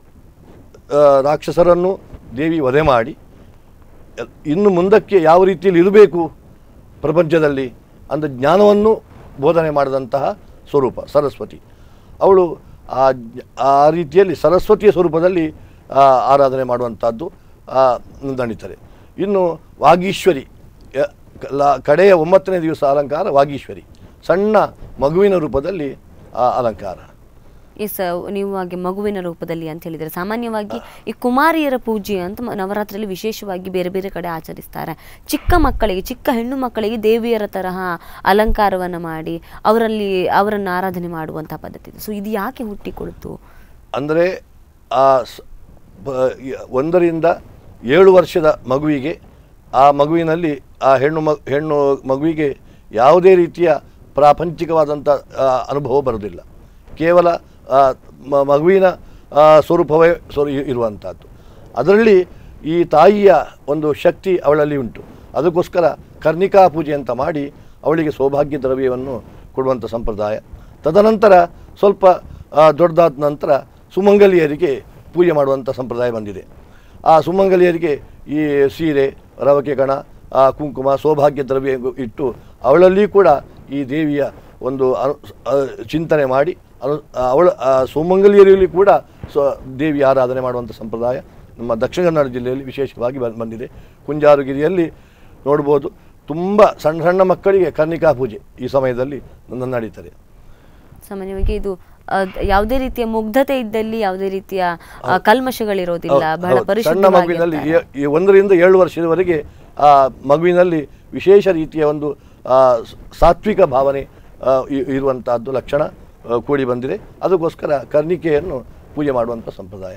ಆ, ರಾಕ್ಷಸರನ್ನು ದೇವಿ ವಧೆ ಮಾಡಿ ಎ- ಇನ್ನು ಮುಂದಕ್ಕೆ ಯಾವ ರೀತಿಯಲ್ಲಿ ಇರಬೇಕು ಪ್ರಪಂಚದಲ್ಲಿ ಅಂತ ಜ್ಞಾನವನ್ನು ಬೋಧನೆ ಮಾಡಿದಂತಹ ಸ್ವರೂಪ ಸರಸ್ವತಿ ಅವಳು ಆ ಜ್ಞ- ಆ ರೀತಿಯಲ್ಲಿ ಸರಸ್ವತಿಯ ಸ್ವರೂಪದಲ್ಲಿ ಆ, ಆರಾಧನೆ ಮಾಡುವಂಥದ್ದು ಆ, ನಡೀತದೆ ಇನ್ನು ವಾಗೀಶ್ವರಿ ಯ- ಲ- ಕಡೆಯ ಒಂಬತ್ತನೇ ದಿವಸ ಅಲಂಕಾರ ವಾಗೀಶ್ವರಿ ಸಣ್ಣ ಮಗುವಿನ ರೂಪದಲ್ಲಿ ಆ ಅಲಂಕಾರ ಎಸ್ ನೀವು ಹಾಗೆ ಮಗುವಿನ ರೂಪದಲ್ಲಿ ಅಂತ ಹೇಳಿದರೆ ಸಾಮಾನ್ಯವಾಗಿ ಈ ಕುಮಾರಿಯರ ಪೂಜೆ ಅಂತ ಮ- ನವರಾತ್ರಿಯಲ್ಲಿ ವಿಶೇಷವಾಗಿ ಬೇರೆ ಬೇರೆ ಕಡೆ ಆಚರಿಸ್ತಾರೆ ಚಿಕ್ಕ ಮಕ್ಕಳಿಗೆ ಚಿಕ್ಕ ಹೆಣ್ಣು ಮಕ್ಕಳಿಗೆ ದೇವಿಯರ ತರಹ ಅಲಂಕಾರವನ್ನು ಮಾಡಿ ಅವರಲ್ಲಿ ಅವರನ್ನು ಆರಾಧನೆ ಮಾಡುವಂಥ ಪದ್ಧತಿ ಇದೆ ಸೊ ಇದು ಯಾಕೆ ಹುಟ್ಟಿಕೊಳ್ತು ಅಂದರೆ ಆ ಸ- ಬ- ಯ- ಒಂದರಿಂದ ಏಳು ವರ್ಷದ ಮಗುವಿಗೆ ಆ ಮಗುವಿನಲ್ಲಿ ಆ ಹೆಣ್ಣು ಮ ಹೆಣ್ಣು ಮಗುವಿಗೆ ಯಾವುದೇ ರೀತಿಯ ಪ್ರಾಪಂಚಿಕವಾದಂಥ ಆ, ಅನುಭವ ಬರುವುದಿಲ್ಲ ಕೇವಲ ಆ, ಮ- ಮಗುವಿನ ಆ, ಸ್ವರೂಪವೇ ಸ್ವರೂ ಇರುವಂಥದ್ದು ಅದರಲ್ಲಿ ಈ ತಾಯಿಯ ಒಂದು ಶಕ್ತಿ ಅವಳಲ್ಲಿ ಉಂಟು ಅದಕ್ಕೋಸ್ಕರ ಕರ್ಣಿಕಾ ಪೂಜೆ ಅಂತ ಮಾಡಿ ಅವಳಿಗೆ ಸೌಭಾಗ್ಯ ದ್ರವ್ಯವನ್ನು ಕೊಡುವಂಥ ಸಂಪ್ರದಾಯ ತದನಂತರ ಸ್ವಲ್ಪ ಆ, ದೊಡ್ಡದಾದ ನಂತರ ಸುಮಂಗಲಿಯರಿಗೆ ಪೂಜೆ ಮಾಡುವಂಥ ಸಂಪ್ರದಾಯ ಬಂದಿದೆ ಆ ಸುಮಂಗಲಿಯರಿಗೆ ಈ ಸೀರೆ ರವಕೆ ಕಣ ಆ ಕುಂಕುಮ ಸೌಭಾಗ್ಯ ದ್ರವ್ಯ ಇಟ್ಟು ಅವಳಲ್ಲಿ ಕೂಡ ಈ ದೇವಿಯ ಒಂದು ಅನು ಆ, ಚಿಂತನೆ ಮಾಡಿ ಅನು ಅವಳ ಆ ಸುಮಂಗಲಿಯರಲ್ಲಿ ಕೂಡ ಸ್ವ ದೇವಿ ಆರಾಧನೆ ಮಾಡುವಂಥ ಸಂಪ್ರದಾಯ ನಮ್ಮ ದಕ್ಷಿಣ ಕನ್ನಡ ಜಿಲ್ಲೆಯಲ್ಲಿ ವಿಶೇಷವಾಗಿ ಬ- ಬಂದಿದೆ ಕುಂಜಾರುಗಿರಿಯಲ್ಲಿ ನೋಡ್ಬೋದು ತುಂಬ ಸಣ್ಣ ಸಣ್ಣ ಮಕ್ಕಳಿಗೆ ಕರ್ಣಿಕಾ ಪೂಜೆ ಈ ಸಮಯದಲ್ಲಿ ನ- ನಡೀತದೆ ಸಾಮಾನ್ಯವಾಗಿ ಇದು ಆ, ಯಾವುದೇ ರೀತಿಯ ಮುಗ್ಧತೆ ಇದ್ದಲ್ಲಿ ಯಾವುದೇ ರೀತಿಯ ಆ, ಕಲ್ಮಶಗಳಿರೋದಿಲ್ಲ ಹೌದು, ಬಹಳ ಹೌದು. ಸಣ್ಣ ಮಗುವಿನಲ್ಲಿ ಪರಿಶುದ್ಧವಾಗಿ ಏ- ಈ ಒಂದರಿಂದ ಏಳು ವರ್ಷದವರೆಗೆ ಆ ಮಗುವಿನಲ್ಲಿ ವಿಶೇಷ ರೀತಿಯ ಒಂದು ಆ, ಸ- ಸಾತ್ವಿಕ ಭಾವನೆ ಆ, ಇ- ಇರುವಂತಹದ್ದು ಲಕ್ಷಣ ಆ, ಕೂಡಿ ಬಂದಿದೆ ಅದಕ್ಕೋಸ್ಕರ ಕರ್ಣಿಕೆಯನ್ನು ಪೂಜೆ ಮಾಡುವಂಥ ಸಂಪ್ರದಾಯ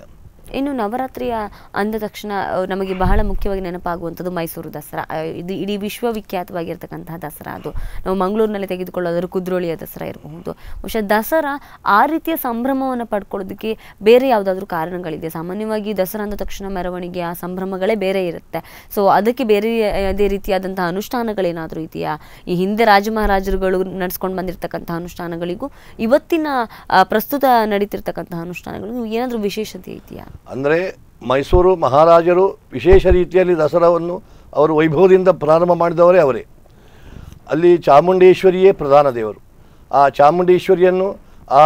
ಇನ್ನು ನವರಾತ್ರಿಯ ಅಂದ ತಕ್ಷಣ ಅಹ್, ನಮಗೆ ಬಹಳ ಮುಖ್ಯವಾಗಿ ನೆನಪಾಗುವಂಥದ್ದು ಮೈಸೂರು ದಸರಾ ಅಹ್, ಇದು ಇಡೀ ವಿಶ್ವವಿಖ್ಯಾತವಾಗಿರ್ತಕ್ಕಂತಹ ದಸರಾ ಅದು ನಾವು ಮಂಗಳೂರಿನಲ್ಲಿ ತೆಗೆದುಕೊಳ್ಳೋದಾದ್ರೆ ಕುದ್ರೋಳಿಯ ದಸರಾ ಇರಬಹುದು ಬಹುಶಃ ದಸರಾ ಆ ರೀತಿಯ ಸಂಭ್ರಮವನ್ನು ಪಡ್ಕೊಳ್ಳೋದಕ್ಕೆ ಬೇರೆ ಯಾವುದಾದ್ರೂ ಕಾರಣಗಳಿದೆ ಸಾಮಾನ್ಯವಾಗಿ ದಸರಾ ಅಂದ ತಕ್ಷಣ ಮೆರವಣಿಗೆ ಆ ಸಂಭ್ರಮಗಳೇ ಬೇರೆ ಇರುತ್ತೆ ಸೊ ಅದಕ್ಕೆ ಬೇರೆ ಅದೇ ರೀತಿಯಾದಂತಹ ಅನುಷ್ಠಾನಗಳೇನಾದರೂ ಇದೆಯಾ ಈ ಹಿಂದೆ ರಾಜ ಮಹಾರಾಜರುಗಳು ನಡೆಸ್ಕೊಂಡು ಬಂದಿರತಕ್ಕಂತಹ ಅನುಷ್ಠಾನಗಳಿಗೂ ಇವತ್ತಿನ ಆ, ಪ್ರಸ್ತುತ ನಡೀತಿರ್ತಕ್ಕಂತಹ ಅನುಷ್ಠಾನಗಳಿಗೂ ಏನಾದರೂ ವಿಶೇಷತೆ ಇದೆಯಾ ಅಂದರೆ ಮೈಸೂರು ಮಹಾರಾಜರು ವಿಶೇಷ ರೀತಿಯಲ್ಲಿ ದಸರಾವನ್ನು ಅವರು ವೈಭವದಿಂದ ಪ್ರಾರಂಭ ಮಾಡಿದವರೇ ಅವರೇ ಅಲ್ಲಿ ಚಾಮುಂಡೇಶ್ವರಿಯೇ ಪ್ರಧಾನ ದೇವರು ಆ ಚಾಮುಂಡೇಶ್ವರಿಯನ್ನು ಆ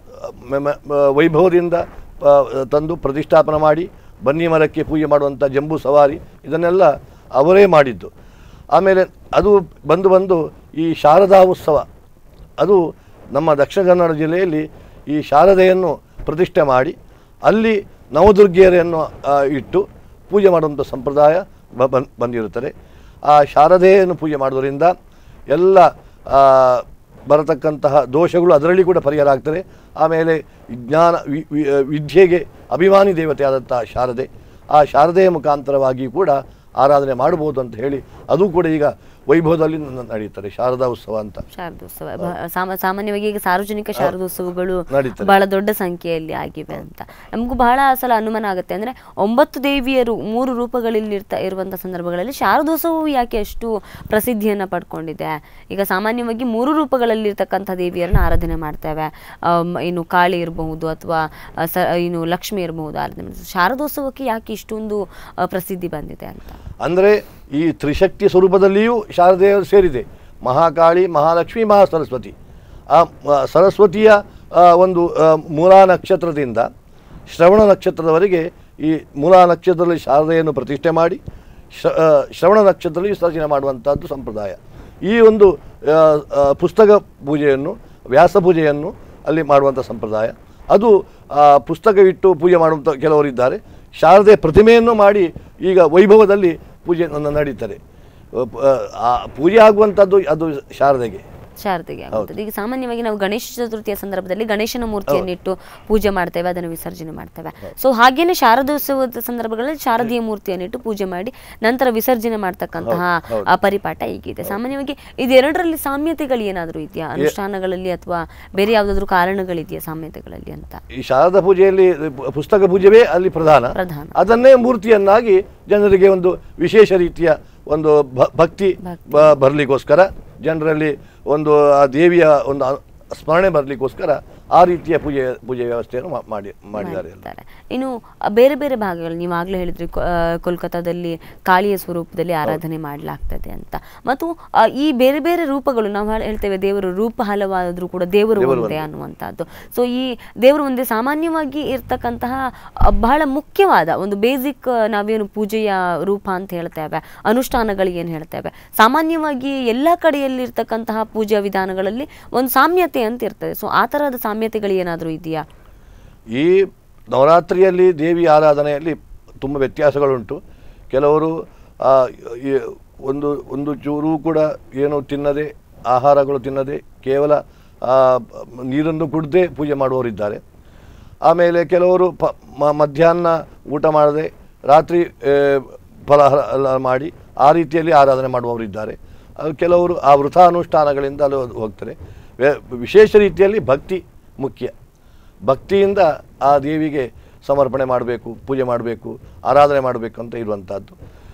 ಮ- ಮ- ಮ- ವೈಭವದಿಂದ ಆ, ತಂದು ಪ್ರತಿಷ್ಠಾಪನೆ ಮಾಡಿ ಬನ್ನಿ ಮರಕ್ಕೆ ಪೂಜೆ ಮಾಡುವಂಥ ಜಂಬೂ ಸವಾರಿ ಇದನ್ನೆಲ್ಲ ಅವರೇ ಮಾಡಿದ್ದು ಆಮೇಲೆ ಅದು ಬಂದು ಬಂದು ಈ ಶಾರದಾ ಉತ್ಸವ ಅದು ನಮ್ಮ ದಕ್ಷಿಣ ಕನ್ನಡ ಜಿಲ್ಲೆಯಲ್ಲಿ ಈ ಶಾರದೆಯನ್ನು ಪ್ರತಿಷ್ಠೆ ಮಾಡಿ ಅಲ್ಲಿ ನವದುರ್ಗಿಯರನ್ನು ಆ, ಇಟ್ಟು ಪೂಜೆ ಮಾಡುವಂಥ ಸಂಪ್ರದಾಯ ಬ- ಬನ್- ಬಂದಿರುತ್ತದೆ ಆ ಶಾರದೆಯನ್ನು ಪೂಜೆ ಮಾಡೋದರಿಂದ ಎಲ್ಲ ಆ, ಬರತಕ್ಕಂತಹ ದೋಷಗಳು ಅದರಲ್ಲಿ ಕೂಡ ಪರಿಹಾರ ಆಗ್ತದೆ ಆಮೇಲೆ ವಿಜ್ಞಾನ ವಿ- ವಿ- ವಿದ್ಯೆಗೆ ಅಭಿಮಾನಿ ದೇವತೆಯಾದಂತಹ ಶಾರದೆ ಆ ಶಾರದೆಯ ಮುಖಾಂತರವಾಗಿ ಕೂಡ ಆರಾಧನೆ ಮಾಡ್ಬೋದು ಅಂತ ಹೇಳಿ ಅದು ಕೂಡ ಈಗ ವೈಭವದಲ್ಲಿ ನ- ನಡೀತಾರೆ ಶಾರದಾ ಉತ್ಸವ ಅಂತ ಶಾರದೋತ್ಸವ ಬ- ಸಾಮ- ಸಾಮಾನ್ಯವಾಗಿ ಈಗ ಸಾರ್ವಜನಿಕ ಶಾರದೋತ್ಸವಗಳು ನಡೀತದೆ. ಬಹಳ ದೊಡ್ಡ ಸಂಖ್ಯೆಯಲ್ಲಿ ಆಗಿವೆ ಅಂತ ನಮಗೂ ಬಹಳ ಸಲ ಅನುಮಾನ ಆಗುತ್ತೆ ಅಂದ್ರೆ ಒಂಬತ್ತು ದೇವಿಯರು ಮೂರು ರೂಪಗಳಲ್ಲಿ ಇರ್ತಾ ಇರುವಂತಹ ಸಂದರ್ಭಗಳಲ್ಲಿ ಶಾರದೋತ್ಸವವು ಯಾಕೆ ಅಷ್ಟು ಪ್ರಸಿದ್ಧಿಯನ್ನ ಪಡ್ಕೊಂಡಿದೆ ಈಗ ಸಾಮಾನ್ಯವಾಗಿ ಮೂರು ರೂಪಗಳಲ್ಲಿ ಇರ್ತಕ್ಕಂಥ ದೇವಿಯರನ್ನ ಆರಾಧನೆ ಮಾಡ್ತೇವೆ ಆಮ್, ಇನ್ನು ಕಾಳಿ ಇರಬಹುದು ಅಥವಾ ಸ ಇನ್ನು ಲಕ್ಷ್ಮಿ ಇರಬಹುದು ಆರಾಧನೆ ಮಾಡ್ತೇವೆ. ಶಾರದೋತ್ಸವಕ್ಕೆ ಯಾಕೆ ಇಷ್ಟೊಂದು ಆ, ಪ್ರಸಿದ್ಧಿ ಬಂದಿದೆ ಅಂತ ಅಂದರೆ ಈ ತ್ರಿಶಕ್ತಿ ಸ್ವರೂಪದಲ್ಲಿಯೂ ಶಾರದೆಯರು ಸೇರಿದೆ ಮಹಾಕಾಳಿ ಮಹಾಲಕ್ಷ್ಮಿ ಮಹಾ ಸರಸ್ವತಿ ಆ ಮ- ಸರಸ್ವತಿಯ ಆ, ಒಂದು ಆ, ಮೂಲಾ ನಕ್ಷತ್ರದಿಂದ ಶ್ರವಣ ನಕ್ಷತ್ರದವರೆಗೆ ಈ ಮೂಲಾ ನಕ್ಷತ್ರದಲ್ಲಿ ಶಾರದೆಯನ್ನು ಪ್ರತಿಷ್ಠೆ ಮಾಡಿ ಶ್ರ ಆ, ಶ್ರವಣ ನಕ್ಷತ್ರದಲ್ಲಿ ವಿಸರ್ಜನೆ ಮಾಡುವಂಥದ್ದು ಸಂಪ್ರದಾಯ ಈ ಒಂದು ಆ, ಆ, ಪುಸ್ತಕ ಪೂಜೆಯನ್ನು ವ್ಯಾಸ ಪೂಜೆಯನ್ನು ಅಲ್ಲಿ ಮಾಡುವಂಥ ಸಂಪ್ರದಾಯ ಅದು ಆ, ಪುಸ್ತಕವಿಟ್ಟು ಪೂಜೆ ಮಾಡುವಂಥ ಕೆಲವರಿದ್ದಾರೆ ಶಾರದೆ ಪ್ರತಿಮೆಯನ್ನು ಮಾಡಿ ಈಗ ವೈಭವದಲ್ಲಿ ಪೂಜೆ ನ- ನಡೀತಾರೆ ಅ, ಪ- ಆ ಪೂಜೆ ಆಗುವಂಥದ್ದು ಅದು ಶಾರದೆಗೆ ಶಾರದೆಗೆ ಆಗುತ್ತದೆ ಈಗ ಸಾಮಾನ್ಯವಾಗಿ ನಾವು ಗಣೇಶ ಚತುರ್ಥಿಯ ಸಂದರ್ಭದಲ್ಲಿ ಗಣೇಶನ ಮೂರ್ತಿಯನ್ನು ಇಟ್ಟು ಪೂಜೆ ಮಾಡ್ತೇವೆ ಅದನ್ನು ವಿಸರ್ಜನೆ ಮಾಡ್ತೇವೆ ಸೊ ಹಾಗೇನೆ ಶಾರದೋತ್ಸವದ ಸಂದರ್ಭಗಳಲ್ಲಿ ಶಾರದೀಯ ಮೂರ್ತಿಯನ್ನು ಇಟ್ಟು ಪೂಜೆ ಮಾಡಿ ನಂತರ ವಿಸರ್ಜನೆ ಮಾಡ್ತಕ್ಕಂತಹ ಆ ಪರಿಪಾಠ ಈಗಿದೆ ಸಾಮಾನ್ಯವಾಗಿ ಇದೆರಡರಲ್ಲಿ ಸಾಮ್ಯತೆಗಳು ಏನಾದರೂ ಇದೆಯಾ ಅನುಷ್ಠಾನಗಳಲ್ಲಿ ಅಥವಾ ಬೇರೆ ಯಾವುದಾದ್ರೂ ಕಾರಣಗಳಿದೆಯಾ ಸಾಮ್ಯತೆಗಳಲ್ಲಿ ಅಂತ ಈ ಶಾರದಾ ಪೂಜೆಯಲ್ಲಿ ಪು- ಪುಸ್ತಕ ಪೂಜೆವೇ ಅಲ್ಲಿ ಪ್ರಧಾನ ಪ್ರಧಾನ ಅದನ್ನೇ ಮೂರ್ತಿಯನ್ನಾಗಿ ಜನರಿಗೆ ಒಂದು ವಿಶೇಷ ರೀತಿಯ ಒಂದು ಭ- ಭಕ್ತಿ ಬ- ಬರ್ಲಿಕ್ಕೋಸ್ಕರ ಜನರಲ್ಲಿ ಒಂದು ಆ ದೇವಿಯ ಒಂದು ಅ- ಸ್ಮರಣೆ ಬರಲಿಕ್ಕೋಸ್ಕರ ಆ ರೀತಿಯ ಪೂಜೆ ಪೂಜೆ ವ್ಯವಸ್ಥೆಯನ್ನು ಮಾ- ಮಾಡಿ ಮಾಡಿದ್ದಾರೆ ಎಲ್ಲ. ಮಾಡ್ತಾರೆ ಇನ್ನು ಆ, ಬೇರೆ ಬೇರೆ ಭಾಗಗಳು ನೀವು ಆಗ್ಲೇ ಹೇಳಿದ್ರಿ ಕೊ- ಆ, ಕೋಲ್ಕತ್ತಾದಲ್ಲಿ ಕಾಳಿಯ ಸ್ವರೂಪದಲ್ಲಿ ಆರಾಧನೆ ಮಾಡಲಾಗ್ತದೆ ಅಂತ ಮತ್ತು ಆ, ಈ ಬೇರೆ ಬೇರೆ ರೂಪಗಳು ನಾವು ಹೇಳ್- ಹೇಳ್ತೇವೆ ದೇವರು ರೂಪ ಹಲವಾದರೂ ಕೂಡ ದೇವರು ಒಂದೇ ಅನ್ನುವಂಥದ್ದು ಸೊ ಈ ದೇವರು ಒಂದೇ ಸಾಮಾನ್ಯವಾಗಿ ಇರ್ತಕ್ಕಂತಹ ಆ, ಬಹಳ ಮುಖ್ಯವಾದ ಒಂದು ಬೇಸಿಕ್ ನಾವೇನು ಪೂಜೆಯ ರೂಪ ಅಂತ ಹೇಳ್ತೇವೆ ಅನುಷ್ಠಾನಗಳಿಗೆ ಏನು ಹೇಳ್ತೇವೆ ಸಾಮಾನ್ಯವಾಗಿ ಎಲ್ಲ ಕಡೆಯಲ್ಲಿ ಇರ್ತಕ್ಕಂತಹ ಪೂಜಾ ವಿಧಾನಗಳಲ್ಲಿ ಒಂದು ಸಾಮ್ಯತೆ ಅಂತ ಇರ್ತದೆ ಸೊ ಆ ಥರದ ಸಾಮ್ಯತೆಗಳು ಏನಾದರೂ ಇದೆಯಾ ಈ ನವರಾತ್ರಿಯಲ್ಲಿ ದೇವಿ ಆರಾಧನೆಯಲ್ಲಿ ತುಂಬ ವ್ಯತ್ಯಾಸಗಳುಂಟು ಕೆಲವರು ಆ, ಈ ಒಂದು ಒಂದು ಚೂರು ಕೂಡ ಏನು ತಿನ್ನದೆ ಆಹಾರಗಳು ತಿನ್ನದೆ ಕೇವಲ ಆ, ನೀರನ್ನು ಕುಡದೆ ಪೂಜೆ ಮಾಡುವವರಿದ್ದಾರೆ ಆಮೇಲೆ ಕೆಲವರು ಪ ಮ- ಮಧ್ಯಾಹ್ನ ಊಟ ಮಾಡದೆ ರಾತ್ರಿ ಆ, ಫಲಾಹಾರ ಎಲ್ಲ ಮಾಡಿ ಆ ರೀತಿಯಲ್ಲಿ ಆರಾಧನೆ ಮಾಡುವವರಿದ್ದಾರೆ ಅದು ಕೆಲವರು ಆ ವೃಥಾನುಷ್ಠಾನಗಳಿಂದ ಅಲ್ಲಿ ಹೋಗ್- ಹೋಗ್ತಾರೆ ವೇ- ವಿಶೇಷ ರೀತಿಯಲ್ಲಿ ಭಕ್ತಿ ಮುಖ್ಯ ಭಕ್ತಿಯಿಂದ ಆ ದೇವಿಗೆ ಸಮರ್ಪಣೆ ಮಾಡಬೇಕು ಪೂಜೆ ಮಾಡಬೇಕು ಆರಾಧನೆ ಮಾಡಬೇಕು ಅಂತ ಇರುವಂಥದ್ದು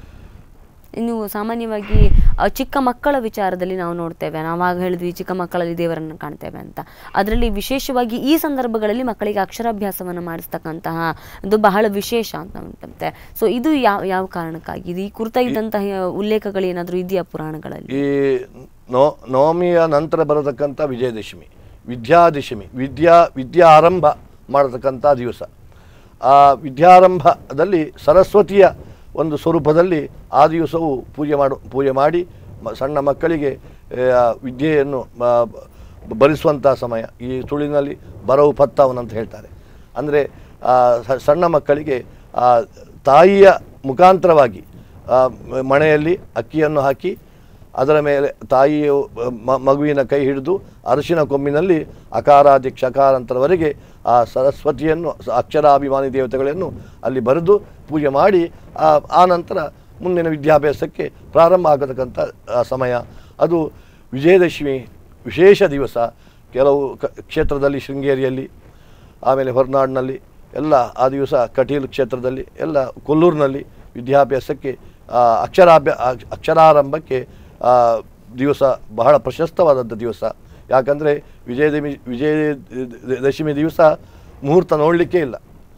ಇನ್ನು ಸಾಮಾನ್ಯವಾಗಿ ಆ, ಚಿಕ್ಕ ಮಕ್ಕಳ ವಿಚಾರದಲ್ಲಿ ನಾವು ನೋಡ್ತೇವೆ ನಾವಾಗ ಹೇಳಿದ್ವಿ ಚಿಕ್ಕ ಮಕ್ಕಳಲ್ಲಿ ದೇವರನ್ನು ಕಾಣ್ತೇವೆ ಅಂತ ಅದರಲ್ಲಿ ವಿಶೇಷವಾಗಿ ಈ ಸಂದರ್ಭಗಳಲ್ಲಿ ಮಕ್ಕಳಿಗೆ ಅಕ್ಷರಾಭ್ಯಾಸವನ್ನು ಮಾಡಿಸ್ತಕ್ಕಂತಹ ಒಂದು ಬಹಳ ವಿಶೇಷ ಅಂತ ಉಂಟಂತೆ ಸೊ ಇದು ಯಾವ ಯಾವ ಕಾರಣಕ್ಕಾಗಿ ಇದು ಈ ಕುರಿತಾಗಿದ್ದಂತಹ ಉಲ್ಲೇಖಗಳು ಏನಾದರೂ ಇದೆಯಾ ಪುರಾಣಗಳಲ್ಲಿ ಈ ನೋ ನವಮಿಯ ನಂತರ ಬರತಕ್ಕಂಥ ವಿಜಯದಶಮಿ ವಿದ್ಯಾದಶಮಿ ವಿದ್ಯಾ ವಿದ್ಯಾ ಆರಂಭ ಮಾಡತಕ್ಕಂಥ ದಿವಸ ಆ ವಿದ್ಯಾರಂಭದಲ್ಲಿ ಸರಸ್ವತಿಯ ಒಂದು ಸ್ವರೂಪದಲ್ಲಿ ಆ ದಿವಸವು ಪೂಜೆ ಮಾಡು ಪೂಜೆ ಮಾಡಿ ಮ- ಸಣ್ಣ ಮಕ್ಕಳಿಗೆ ಆ, ವಿದ್ಯೆಯನ್ನು ಆ, ಬ- ಭರಿಸುವಂಥ ಸಮಯ ಈ ತುಳಿನಲ್ಲಿ ಬರವು ಪತ್ತವನಂತ ಹೇಳ್ತಾರೆ ಅಂದರೆ ಸಣ್ಣ ಮಕ್ಕಳಿಗೆ ಆ ತಾಯಿಯ ಮುಖಾಂತರವಾಗಿ ಆ, ಮ- ಮಣೆಯಲ್ಲಿ ಅಕ್ಕಿಯನ್ನು ಹಾಕಿ ಅದರ ಮೇಲೆ ತಾಯಿಯು ಮ- ಮಗುವಿನ ಕೈ ಹಿಡಿದು ಅರಿಶಿನ ಕೊಂಬಿನಲ್ಲಿ ಅಕಾರಾದಿ ಕ್ಷಕಾರಾಂತರವರೆಗೆ ಆ ಸರಸ್ವತಿಯನ್ನು ಸ- ಅಕ್ಷರಾಭಿಮಾನಿ ದೇವತೆಗಳನ್ನು ಅಲ್ಲಿ ಬರೆದು ಪೂಜೆ ಮಾಡಿ ಆ ಆ ನಂತರ ಮುಂದಿನ ವಿದ್ಯಾಭ್ಯಾಸಕ್ಕೆ ಪ್ರಾರಂಭ ಆಗತಕ್ಕಂಥ ಆ, ಸಮಯ ಅದು ವಿಜಯದಶಮಿ ವಿಶೇಷ ದಿವಸ ಕೆಲವು ಕ ಕ್ಷೇತ್ರದಲ್ಲಿ ಶೃಂಗೇರಿಯಲ್ಲಿ ಆಮೇಲೆ ಹೊರನಾಡಿನಲ್ಲಿ ಎಲ್ಲ ಆ ದಿವಸ ಕಟೀಲು ಕ್ಷೇತ್ರದಲ್ಲಿ ಎಲ್ಲ ಕೊಲ್ಲೂರಿನಲ್ಲಿ ವಿದ್ಯಾಭ್ಯಾಸಕ್ಕೆ ಆ, ಅಕ್ಷರಾಭ್ಯ ಆ, ಅಕ್ಷರಾರಂಭಕ್ಕೆ ಆ, ದಿವಸ ಬಹಳ ಪ್ರಶಸ್ತವಾದಂಥ ದಿವಸ ಯಾಕಂದರೆ ವಿಜಯದಮಿ ವಿಜಯ ದಶಮಿ ದಿವಸ ಮುಹೂರ್ತ ನೋಡಲಿಕ್ಕೆ ಇಲ್ಲ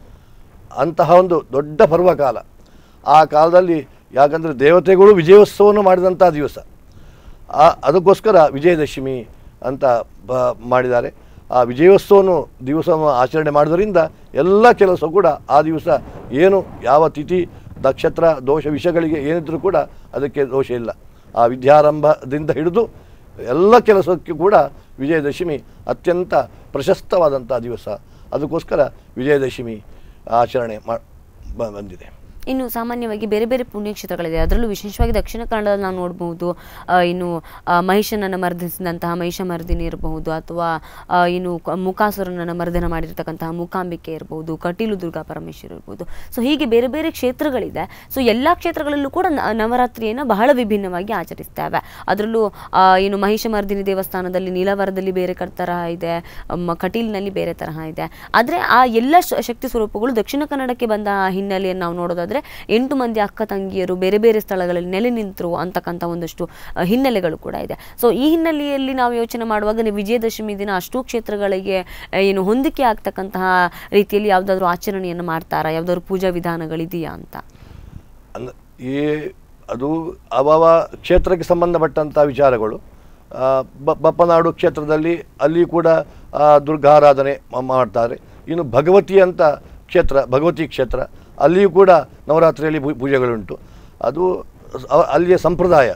ಅಂತಹ ಒಂದು ದೊಡ್ಡ ಪರ್ವಕಾಲ ಆ ಕಾಲದಲ್ಲಿ ಯಾಕಂದರೆ ದೇವತೆಗಳು ವಿಜಯೋತ್ಸವವನ್ನು ಮಾಡಿದಂಥ ದಿವಸ ಆ ಅದಕ್ಕೋಸ್ಕರ ವಿಜಯದಶಮಿ ಅಂತ ಬ ಮಾಡಿದ್ದಾರೆ ಆ ವಿಜಯೋತ್ಸವವನ್ನು ದಿವಸವನ್ನು ಆಚರಣೆ ಮಾಡೋದರಿಂದ ಎಲ್ಲ ಕೆಲಸ ಕೂಡ ಆ ದಿವಸ ಏನು ಯಾವ ತಿಥಿ ನಕ್ಷತ್ರ ದೋಷ ವಿಷಯಗಳಿಗೆ ಏನಿದ್ರೂ ಕೂಡ ಅದಕ್ಕೆ ದೋಷ ಇಲ್ಲ ಆ ವಿದ್ಯಾರಂಭದಿಂದ ಹಿಡಿದು ಎಲ್ಲ ಕೆಲಸಕ್ಕೆ ಕೂಡ ವಿಜಯದಶಮಿ ಅತ್ಯಂತ ಪ್ರಶಸ್ತವಾದಂಥ ದಿವಸ ಅದಕ್ಕೋಸ್ಕರ ವಿಜಯದಶಮಿ ಆಚರಣೆ ಮಾ ಬ- ಬಂದಿದೆ ಇನ್ನು ಸಾಮಾನ್ಯವಾಗಿ ಬೇರೆ ಬೇರೆ ಪುಣ್ಯಕ್ಷೇತ್ರಗಳಿದೆ ಅದರಲ್ಲೂ ವಿಶೇಷವಾಗಿ ದಕ್ಷಿಣ ಕನ್ನಡದಲ್ಲಿ ನಾವು ನೋಡಬಹುದು ಆ, ಇನ್ನು ಆ, ಮಹಿಷನನ್ನು ಮರ್ದಿಸಿದಂತಹ ಮಹಿಷಮರ್ದಿನಿ ಇರಬಹುದು ಅಥವಾ ಆ, ಇನ್ನು ಕ- ಮುಖಾಸುರನನ್ನು ಮರ್ದನ ಮಾಡಿರ್ತಕ್ಕಂತಹ ಮೂಕಾಂಬಿಕೆ ಇರಬಹುದು ಕಟೀಲು ದುರ್ಗಾ ಪರಮೇಶ್ವರಿ ಇರ್ಬೋದು ಸೊ ಹೀಗೆ ಬೇರೆ ಬೇರೆ ಕ್ಷೇತ್ರಗಳಿದೆ ಸೊ ಎಲ್ಲ ಕ್ಷೇತ್ರಗಳಲ್ಲೂ ಕೂಡ ನ- ನವರಾತ್ರಿಯನ್ನು ಬಹಳ ವಿಭಿನ್ನವಾಗಿ ಆಚರಿಸ್ತೇವೆ ಅದರಲ್ಲೂ ಆ, ಇನ್ನು ಮಹಿಷಮರ್ದಿನಿ ದೇವಸ್ಥಾನದಲ್ಲಿ ನೀಲವರದಲ್ಲಿ ಬೇರೆ ಕ- ತರಹ ಇದೆ ಮ- ಕಟೀಲಿನಲ್ಲಿ ಬೇರೆ ತರಹ ಇದೆ ಆದರೆ ಆ ಎಲ್ಲ ಶ- ಶಕ್ತಿ ಸ್ವರೂಪಗಳು ದಕ್ಷಿಣ ಕನ್ನಡಕ್ಕೆ ಬಂದ ಹಿನ್ನೆಲೆಯನ್ನು ನಾವು ನೋಡೋದಾದ್ರೆ ಎಂಟು ಮಂದಿ ಅಕ್ಕ ತಂಗಿಯರು ಬೇರೆ ಬೇರೆ ಸ್ಥಳಗಳಲ್ಲಿ ನೆಲೆ ನಿಂತರು ಅಂತಕ್ಕಂಥ ಒಂದಷ್ಟು ಆ, ಹಿನ್ನೆಲೆಗಳು ಕೂಡ ಇದೆ ಸೊ ಈ ಹಿನ್ನೆಲೆಯಲ್ಲಿ ನಾವು ಯೋಚನೆ ಮಾಡುವಾಗ ನೀವು ವಿಜಯದಶಮಿ ದಿನ ಅಷ್ಟೂ ಕ್ಷೇತ್ರಗಳಿಗೆ ಆ, ಏನು ಹೊಂದಿಕೆ ಆಗ್ತಕ್ಕಂತಹ ರೀತಿಯಲ್ಲಿ ಯಾವುದಾದ್ರೂ ಆಚರಣೆಯನ್ನು ಮಾಡ್ತಾರಾ ಯಾವುದಾದ್ರು ಪೂಜಾ ವಿಧಾನಗಳಿದೆಯಾ ಅಂತ ಅಂದ ಈ ಅದು ಅವ ಕ್ಷೇತ್ರಕ್ಕೆ ಸಂಬಂಧಪಟ್ಟಂಥ ವಿಚಾರಗಳು ಆ, ಬ- ಬಪ್ಪನಾಡು ಕ್ಷೇತ್ರದಲ್ಲಿ ಅಲ್ಲಿ ಕೂಡ ಆ, ದುರ್ಗಾರಾಧನೆ ಮ- ಮಾಡ್ತಾರೆ ಇನ್ನು ಭಗವತಿ ಅಂತ ಕ್ಷೇತ್ರ ಭಗವತಿ ಕ್ಷೇತ್ರ ಅಲ್ಲಿಯೂ ಕೂಡ ನವರಾತ್ರಿಯಲ್ಲಿ ಪೂ- ಪೂಜೆಗಳುಂಟು ಅದು ಸ- ಅವ- ಅಲ್ಲಿಯ ಸಂಪ್ರದಾಯ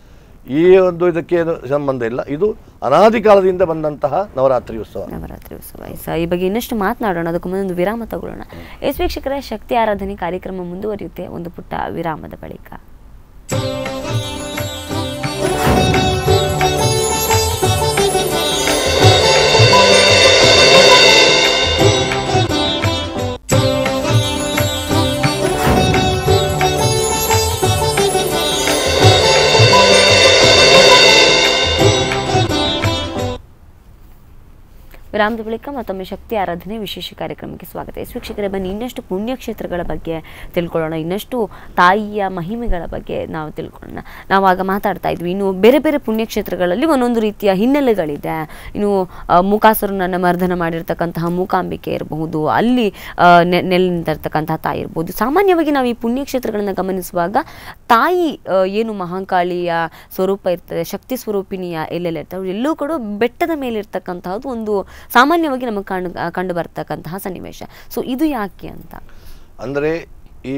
ಈ ಒಂದು ಇದಕ್ಕೆ ಏನು ಸಂಬಂಧ ಇಲ್ಲ ಇದು ಅನಾದಿ ಕಾಲದಿಂದ ಬಂದಂತಹ ನವರಾತ್ರಿ ಉತ್ಸವ ನವರಾತ್ರಿ ಉತ್ಸವ ಸ ಈ ಬಗ್ಗೆ ಇನ್ನಷ್ಟು ಮಾತನಾಡೋಣ ಅದಕ್ಕೂ ಮುಂದೆ ಒಂದು ವಿರಾಮ ತಗೊಳ್ಳೋಣ ಎಸ್ ವೀಕ್ಷಕರ ಶಕ್ತಿ ಆರಾಧನೆ ಕಾರ್ಯಕ್ರಮ ಮುಂದುವರಿಯುತ್ತೆ ಒಂದು ಪುಟ್ಟ ವಿರಾಮದ ಬಳಿಕ ವಿರಾಮದ ಬಳಿಕ ಮತ್ತೊಮ್ಮೆ ಶಕ್ತಿ ಆರಾಧನೆ ವಿಶೇಷ ಕಾರ್ಯಕ್ರಮಕ್ಕೆ ಸ್ವಾಗತ ಎಸ್ ವೀಕ್ಷಕರೇ ಬನ್ನಿ ಇನ್ನಷ್ಟು ಪುಣ್ಯಕ್ಷೇತ್ರಗಳ ಬಗ್ಗೆ ತಿಳ್ಕೊಳ್ಳೋಣ ಇನ್ನಷ್ಟು ತಾಯಿಯ ಮಹಿಮೆಗಳ ಬಗ್ಗೆ ನಾವು ತಿಳ್ಕೊಳ್ಳೋಣ ನಾವು ಆಗ ಮಾತಾಡ್ತಾ ಇದ್ವಿ ಇನ್ನು ಬೇರೆ ಬೇರೆ ಪುಣ್ಯಕ್ಷೇತ್ರಗಳಲ್ಲಿ ಒಂದೊಂದು ರೀತಿಯ ಹಿನ್ನೆಲೆಗಳಿದೆ ಇನ್ನು ಆ, ಮೂಕಾಸುರನನ್ನು ಮರ್ದನ ಮಾಡಿರ್ತಕ್ಕಂತಹ ಮೂಕಾಂಬಿಕೆ ಇರಬಹುದು ಅಲ್ಲಿ ಆ, ನೆ- ನೆಲೆ ನಿಂತಿರ್ತಕ್ಕಂತಹ ತಾಯಿ ಇರ್ಬೋದು ಸಾಮಾನ್ಯವಾಗಿ ನಾವು ಈ ಪುಣ್ಯಕ್ಷೇತ್ರಗಳನ್ನು ಗಮನಿಸುವಾಗ ತಾಯಿ ಆ, ಏನು ಮಹಾಕಾಳಿಯ ಸ್ವರೂಪ ಇರ್ತದೆ ಶಕ್ತಿ ಸ್ವರೂಪಿಣಿಯ ಎಲ್ಲೆಲ್ಲ ಇರ್ತವೆ ಎಲ್ಲೂ ಕೂಡ ಬೆಟ್ಟದ ಮೇಲೆ ಇರ್ತಕ್ಕಂತಹದ್ದು ಒಂದು ಸಾಮಾನ್ಯವಾಗಿ ನಮಗೆ ಕಂಡು ಕಂಡು ಬರ್ತಕ್ಕಂತಹ ಸನ್ನಿವೇಶ ಸೊ ಇದು ಯಾಕೆ ಅಂತ ಅಂದರೆ ಈ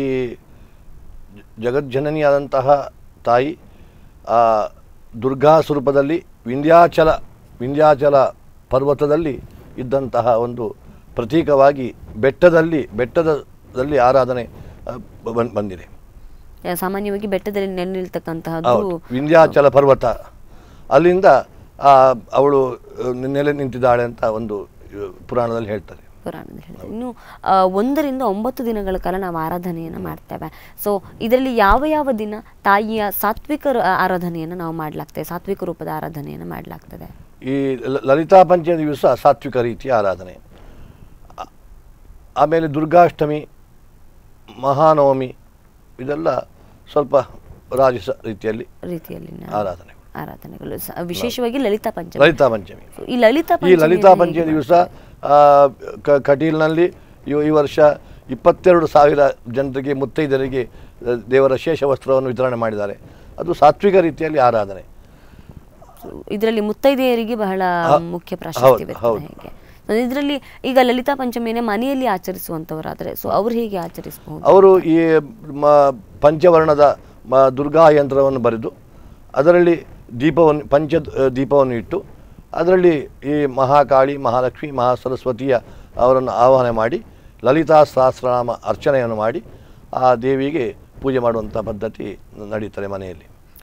ಜ- ಜಗಜ್ಜನನಿಯಾದಂತಹ ತಾಯಿ ಆ ದುರ್ಗಾ ಸ್ವರೂಪದಲ್ಲಿ ವಿಂಧ್ಯಾಚಲ ವಿಂಧ್ಯಾಚಲ ಪರ್ವತದಲ್ಲಿ ಇದ್ದಂತಹ ಒಂದು ಪ್ರತೀಕವಾಗಿ ಬೆಟ್ಟದಲ್ಲಿ ಬೆಟ್ಟದಲ್ಲಿ ಆರಾಧನೆ ಆ, ಬಂ- ಬಂದಿದೆ ಆ, ಸಾಮಾನ್ಯವಾಗಿ ಬೆಟ್ಟದಲ್ಲಿ ನೆಲೆ ನಿಲ್ತಕ್ಕಂತಹದ್ದು ಹೌದು ವಿಂಧ್ಯಾಚಲ ಪರ್ವತ ಅಲ್ಲಿಂದ ಆ, ಅವಳು ಆ, ನೆಲೆ ನಿಂತಿದ್ದಾಳೆ ಅಂತ ಒಂದು ಆ, ಪುರಾಣದಲ್ಲಿ ಹೇಳ್ತಾರೆ ಪುರಾಣದಲ್ಲಿ ಹೇಳ್ತಾರೆ ಇನ್ನು ಆ, ಒಂದರಿಂದ ಒಂಬತ್ತು ದಿನಗಳ ಕಾಲ ನಾವು ಆರಾಧನೆಯನ್ನು ಮಾಡ್ತೇವೆ ಸೊ ಇದರಲ್ಲಿ ಯಾವ ಯಾವ ದಿನ ತಾಯಿಯ ಸಾತ್ವಿಕ ರ- ಆರಾಧನೆಯನ್ನು ನಾವು ಮಾಡಲಾಗ್ತದೆ ಸಾತ್ವಿಕ ರೂಪದ ಆರಾಧನೆಯನ್ನು ಮಾಡಲಾಗ್ತದೆ ಈ ಲ- ಲಲಿತಾ ಪಂಚಮಿ ದಿವಸ ಸಾತ್ವಿಕ ರೀತಿಯ ಆರಾಧನೆ ಆ- ಆಮೇಲೆ ದುರ್ಗಾಷ್ಟಮಿ ಮಹಾನವಮಿ ಇದೆಲ್ಲ ಸ್ವಲ್ಪ ರಾಜಸ ರೀತಿಯಲ್ಲಿ ರೀತಿಯಲ್ಲಿ ಆರಾಧನೆ ಆರಾಧನೆಗಳು ಸ- ವಿಶೇಷವಾಗಿ ಲಲಿತಾ ಪಂಚಮಿ ಲಲಿತಾ ಪಂಚಮಿ So, ಈ ಲಲಿತಾ ಈ ಪಂಚಮಿಯನ್ನು ಲಲಿತಾ ಹೇಗೆ ಪಂಚಮಿ ದಿವಸ ಮಾಡ್ತಾರೆ? ಕ- ಕಟೀಲ್ನಲ್ಲಿ ಈ ಈ ವರ್ಷ ಇಪ್ಪತ್ತೆರಡು ಸಾವಿರ ಜನರಿಗೆ ಮುತ್ತೈದರಿಗೆ ಆ, ದೇವರ ಶೇಷ ವಸ್ತ್ರವನ್ನು ವಿತರಣೆ ಮಾಡಿದ್ದಾರೆ ಅದು ಸಾತ್ವಿಕ ರೀತಿಯಲ್ಲಿ ಆರಾಧನೆ So, ಇದರಲ್ಲಿ ಮುತ್ತೈದೆಯರಿಗೆ ಬಹಳ ಹ- ಮುಖ್ಯ ಹೌದು, ಪ್ರಾಶಸ್ತ್ಯ ಹೌದು. ಹೇಗೆ So, ಇದರಲ್ಲಿ ಈಗ ಲಲಿತಾ ಪಂಚಮಿಯನ್ನೇ ಮನೆಯಲ್ಲಿ ಆಚರಿಸುವಂತವರಾದ್ರೆ ಸೊ ಅವ್ರು ಹೇಗೆ ಆಚರಿಸಬಹುದು ಅವರು ಈ ಮ ಪಂಚವರ್ಣದ ಮ ದುರ್ಗಾ ಯಂತ್ರವನ್ನು ಬರೆದು ಅದರಲ್ಲಿ ದೀಪವನ್ನು ಪಂಚ ದೀಪವನ್ನು ಇಟ್ಟು ಅದರಲ್ಲಿ ಈ ಮಹಾಕಾಳಿ ಮಹಾಲಕ್ಷ್ಮಿ ಮಹಾಸರಸ್ವತಿಯ ಅವರನ್ನು ಆಹ್ವಾನ ಮಾಡಿ ಲಲಿತಾ ಸಹಸ್ರನಾಮ ಅರ್ಚನೆಯನ್ನು ಮಾಡಿ ಆ ದೇವಿಗೆ ಪೂಜೆ ಮಾಡುವಂಥ ಪದ್ಧತಿ ನಡೀತಾರೆ ಮನೆಯಲ್ಲಿ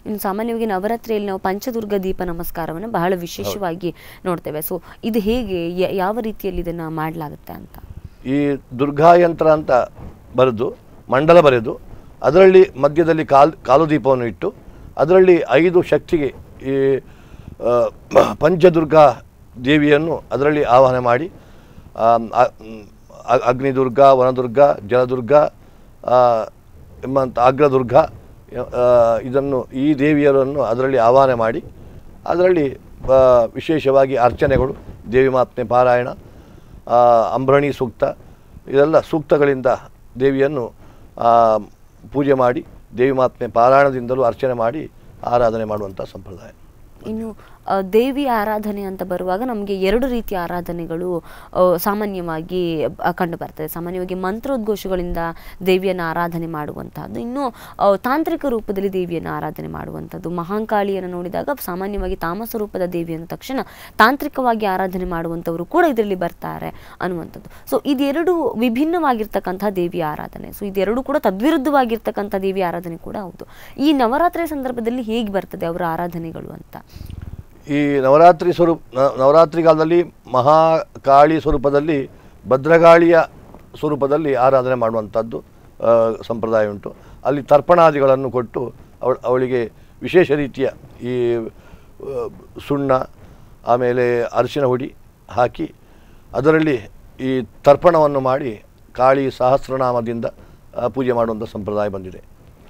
ಇನ್ನು ಸಾಮಾನ್ಯವಾಗಿ ನವರಾತ್ರಿಯಲ್ಲಿ ನಾವು ಪಂಚದುರ್ಗ ದೀಪ ನಮಸ್ಕಾರವನ್ನು ಬಹಳ ವಿಶೇಷವಾಗಿ ನೋಡ್ತೇವೆ ಸೊ ಇದು ಹೇಗೆ ಯ- ಯಾವ ರೀತಿಯಲ್ಲಿ ಇದನ್ನ ಮಾಡಲಾಗುತ್ತೆ ಅಂತ ಈ ದುರ್ಗಾಯಂತ್ರ ಅಂತ ಬರೆದು ಮಂಡಲ ಬರೆದು ಅದರಲ್ಲಿ ಮಧ್ಯದಲ್ಲಿ ಕಾಲ್ ಕಾಲು ದೀಪವನ್ನು ಇಟ್ಟು ಅದರಲ್ಲಿ ಐದು ಶಕ್ತಿಗೆ ಈ ಆ, ಪಂಚದುರ್ಗಾ ದೇವಿಯನ್ನು ಅದರಲ್ಲಿ ಆವಾಹನೆ ಮಾಡಿ ಆ, ಆ- ಮ್, ಅ- ಅಗ್ನಿದುರ್ಗ ವನದುರ್ಗ ಜಲದುರ್ಗ ಆ, ಎಂಬಂಥ ಅಗ್ರದುರ್ಗ ಆ, ಇದನ್ನು ಈ ದೇವಿಯರನ್ನು ಅದರಲ್ಲಿ ಆವಾಹನೆ ಮಾಡಿ ಅದರಲ್ಲಿ ಆ, ವಿಶೇಷವಾಗಿ ಅರ್ಚನೆಗಳು ದೇವಿ ಮಾತ್ಮೆ ಪಾರಾಯಣ ಆ, ಅಂಬ್ರಣಿ ಸೂಕ್ತ ಇದೆಲ್ಲ ಸೂಕ್ತಗಳಿಂದ ದೇವಿಯನ್ನು ಆ, ಪೂಜೆ ಮಾಡಿ ದೇವಿ ಮಾತ್ಮೆ ಪಾರಾಯಣದಿಂದಲೂ ಅರ್ಚನೆ ಮಾಡಿ ಆರಾಧನೆ ಮಾಡುವಂಥ ಸಂಪ್ರದಾಯ ಇನ್ನು ಆ, ದೇವಿ ಆರಾಧನೆ ಅಂತ ಬರುವಾಗ ನಮಗೆ ಎರಡು ರೀತಿಯ ಆರಾಧನೆಗಳು ಆ, ಸಾಮಾನ್ಯವಾಗಿ ಕಂಡು ಬರ್ತದೆ ಸಾಮಾನ್ಯವಾಗಿ ಮಂತ್ರೋದ್ಘೋಷಗಳಿಂದ ದೇವಿಯನ್ನು ಆರಾಧನೆ ಮಾಡುವಂತಹದ್ದು ಇನ್ನು ಆ, ತಾಂತ್ರಿಕ ರೂಪದಲ್ಲಿ ದೇವಿಯನ್ನು ಆರಾಧನೆ ಮಾಡುವಂಥದ್ದು ಮಹಾಂಕಾಳಿಯನ್ನು ನೋಡಿದಾಗ ಸಾಮಾನ್ಯವಾಗಿ ತಾಮಸ ರೂಪದ ದೇವಿ ಅಂದ ತಕ್ಷಣ ತಾಂತ್ರಿಕವಾಗಿ ಆರಾಧನೆ ಮಾಡುವಂಥವರು ಕೂಡ ಇದರಲ್ಲಿ ಬರ್ತಾರೆ ಅನ್ನುವಂಥದ್ದು ಸೊ ಇದೆರಡು ವಿಭಿನ್ನವಾಗಿರ್ತಕ್ಕಂಥ ದೇವಿ ಆರಾಧನೆ ಸೊ ಇದೆರಡು ಕೂಡ ತದ್ವಿರುದ್ಧವಾಗಿರ್ತಕ್ಕಂಥ ದೇವಿ ಆರಾಧನೆ ಕೂಡ ಹೌದು ಈ ನವರಾತ್ರಿಯ ಸಂದರ್ಭದಲ್ಲಿ ಹೇಗೆ ಬರ್ತದೆ ಅವರ ಆರಾಧನೆಗಳು ಅಂತ ಈ ನವರಾತ್ರಿ ಸ್ವರೂಪ ನ- ನವರಾತ್ರಿ ಕಾಲದಲ್ಲಿ ಮಹಾಕಾಳಿ ಸ್ವರೂಪದಲ್ಲಿ ಭದ್ರಗಾಳಿಯ ಸ್ವರೂಪದಲ್ಲಿ ಆರಾಧನೆ ಮಾಡುವಂಥದ್ದು ಆ, ಸಂಪ್ರದಾಯ ಉಂಟು ಅಲ್ಲಿ ತರ್ಪಣಾದಿಗಳನ್ನು ಕೊಟ್ಟು ಅವಳ ಅವಳಿಗೆ ವಿಶೇಷ ರೀತಿಯ ಈ ಆ, ಸುಣ್ಣ ಆಮೇಲೆ ಅರಿಶಿನ ಹುಡಿ ಹಾಕಿ ಅದರಲ್ಲಿ ಈ ತರ್ಪಣವನ್ನು ಮಾಡಿ ಕಾಳಿ ಸಹಸ್ರನಾಮದಿಂದ ಆ, ಪೂಜೆ ಮಾಡುವಂಥ ಸಂಪ್ರದಾಯ ಬಂದಿದೆ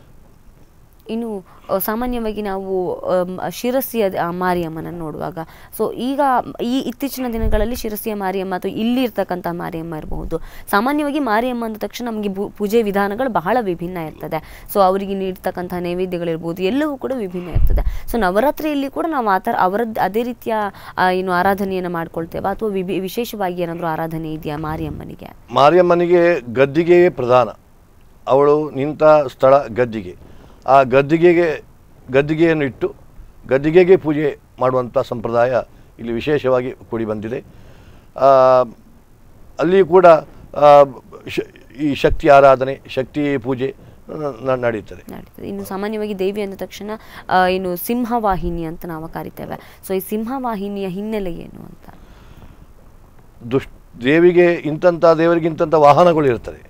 ಇನ್ನು ಅ, ಸಾಮಾನ್ಯವಾಗಿ ನಾವು ಅಮ್, ಶಿರಸಿಯ ದ- ಆ ಮಾರಿಯಮ್ಮನನ್ನು ನೋಡುವಾಗ ಸೊ ಈಗ ಈ ಇತ್ತೀಚಿನ ದಿನಗಳಲ್ಲಿ ಶಿರಸಿಯ ಮಾರಿಯಮ್ಮ ಅಥವಾ ಇಲ್ಲಿ ಇರ್ತಕ್ಕಂಥ ಮಾರಿಯಮ್ಮ ಇರಬಹುದು ಸಾಮಾನ್ಯವಾಗಿ ಮಾರಿಯಮ್ಮ ಅಂದ ತಕ್ಷಣ ನಮಗೆ ಬು- ಪೂಜೆ ವಿಧಾನಗಳು ಬಹಳ ವಿಭಿನ್ನ ಇರ್ತದೆ ಸೊ ಅವರಿಗೆ ನೀಡ್ತಕ್ಕಂಥ ನೈವೇದ್ಯಗಳಿರ್ಬೋದು ಎಲ್ಲವೂ ಕೂಡ ವಿಭಿನ್ನ ಇರ್ತದೆ ಸೊ ನವರಾತ್ರಿಯಲ್ಲಿ ಕೂಡ ನಾವು ಆ ಥರ ಅವರದ್ದು ಅದೇ ರೀತಿಯ ಆ, ಏನು ಆರಾಧನೆಯನ್ನು ಮಾಡ್ಕೊಳ್ತೇವೆ ಅಥವಾ ವಿಭಿ ವಿಶೇಷವಾಗಿ ಏನಾದರೂ ಆರಾಧನೆ ಇದೆಯಾ ಮಾರಿಯಮ್ಮನಿಗೆ ಮಾರಿಯಮ್ಮನಿಗೆ ಗದ್ದಿಗೆಯೇ ಪ್ರಧಾನ ಅವಳು ನಿಂತ ಸ್ಥಳ ಗದ್ದಿಗೆ ಆ ಗದ್ದಿಗೆಗೆ ಗದ್ದಿಗೆಯನ್ನು ಇಟ್ಟು ಗದ್ದಿಗೆಗೆ ಪೂಜೆ ಮಾಡುವಂಥ ಸಂಪ್ರದಾಯ ಇಲ್ಲಿ ವಿಶೇಷವಾಗಿ ಕೂಡಿ ಬಂದಿದೆ ಆ, ಅಲ್ಲಿ ಕೂಡ ಆ, ಶ- ಈ ಶಕ್ತಿ ಆರಾಧನೆ ಶಕ್ತಿ ಪೂಜೆ ನ- ನ- ನಡೀತದೆ ನಡೀತದೆ ಇನ್ನು ಸಾಮಾನ್ಯವಾಗಿ ದೇವಿ ಅಂದ ತಕ್ಷಣ ಆ, ಏನು ಸಿಂಹವಾಹಿನಿ ಅಂತ ನಾವು ಕರಿತೇವೆ ಸೊ ಈ ಸಿಂಹವಾಹಿನಿಯ ಹಿನ್ನೆಲೆ ಏನು ಅಂತ ದುಷ್ ದೇವಿಗೆ ಇಂಥಂಥ ದೇವರಿಗೆ ಇಂಥಂಥ ವಾಹನಗಳು ಇರ್ತದೆ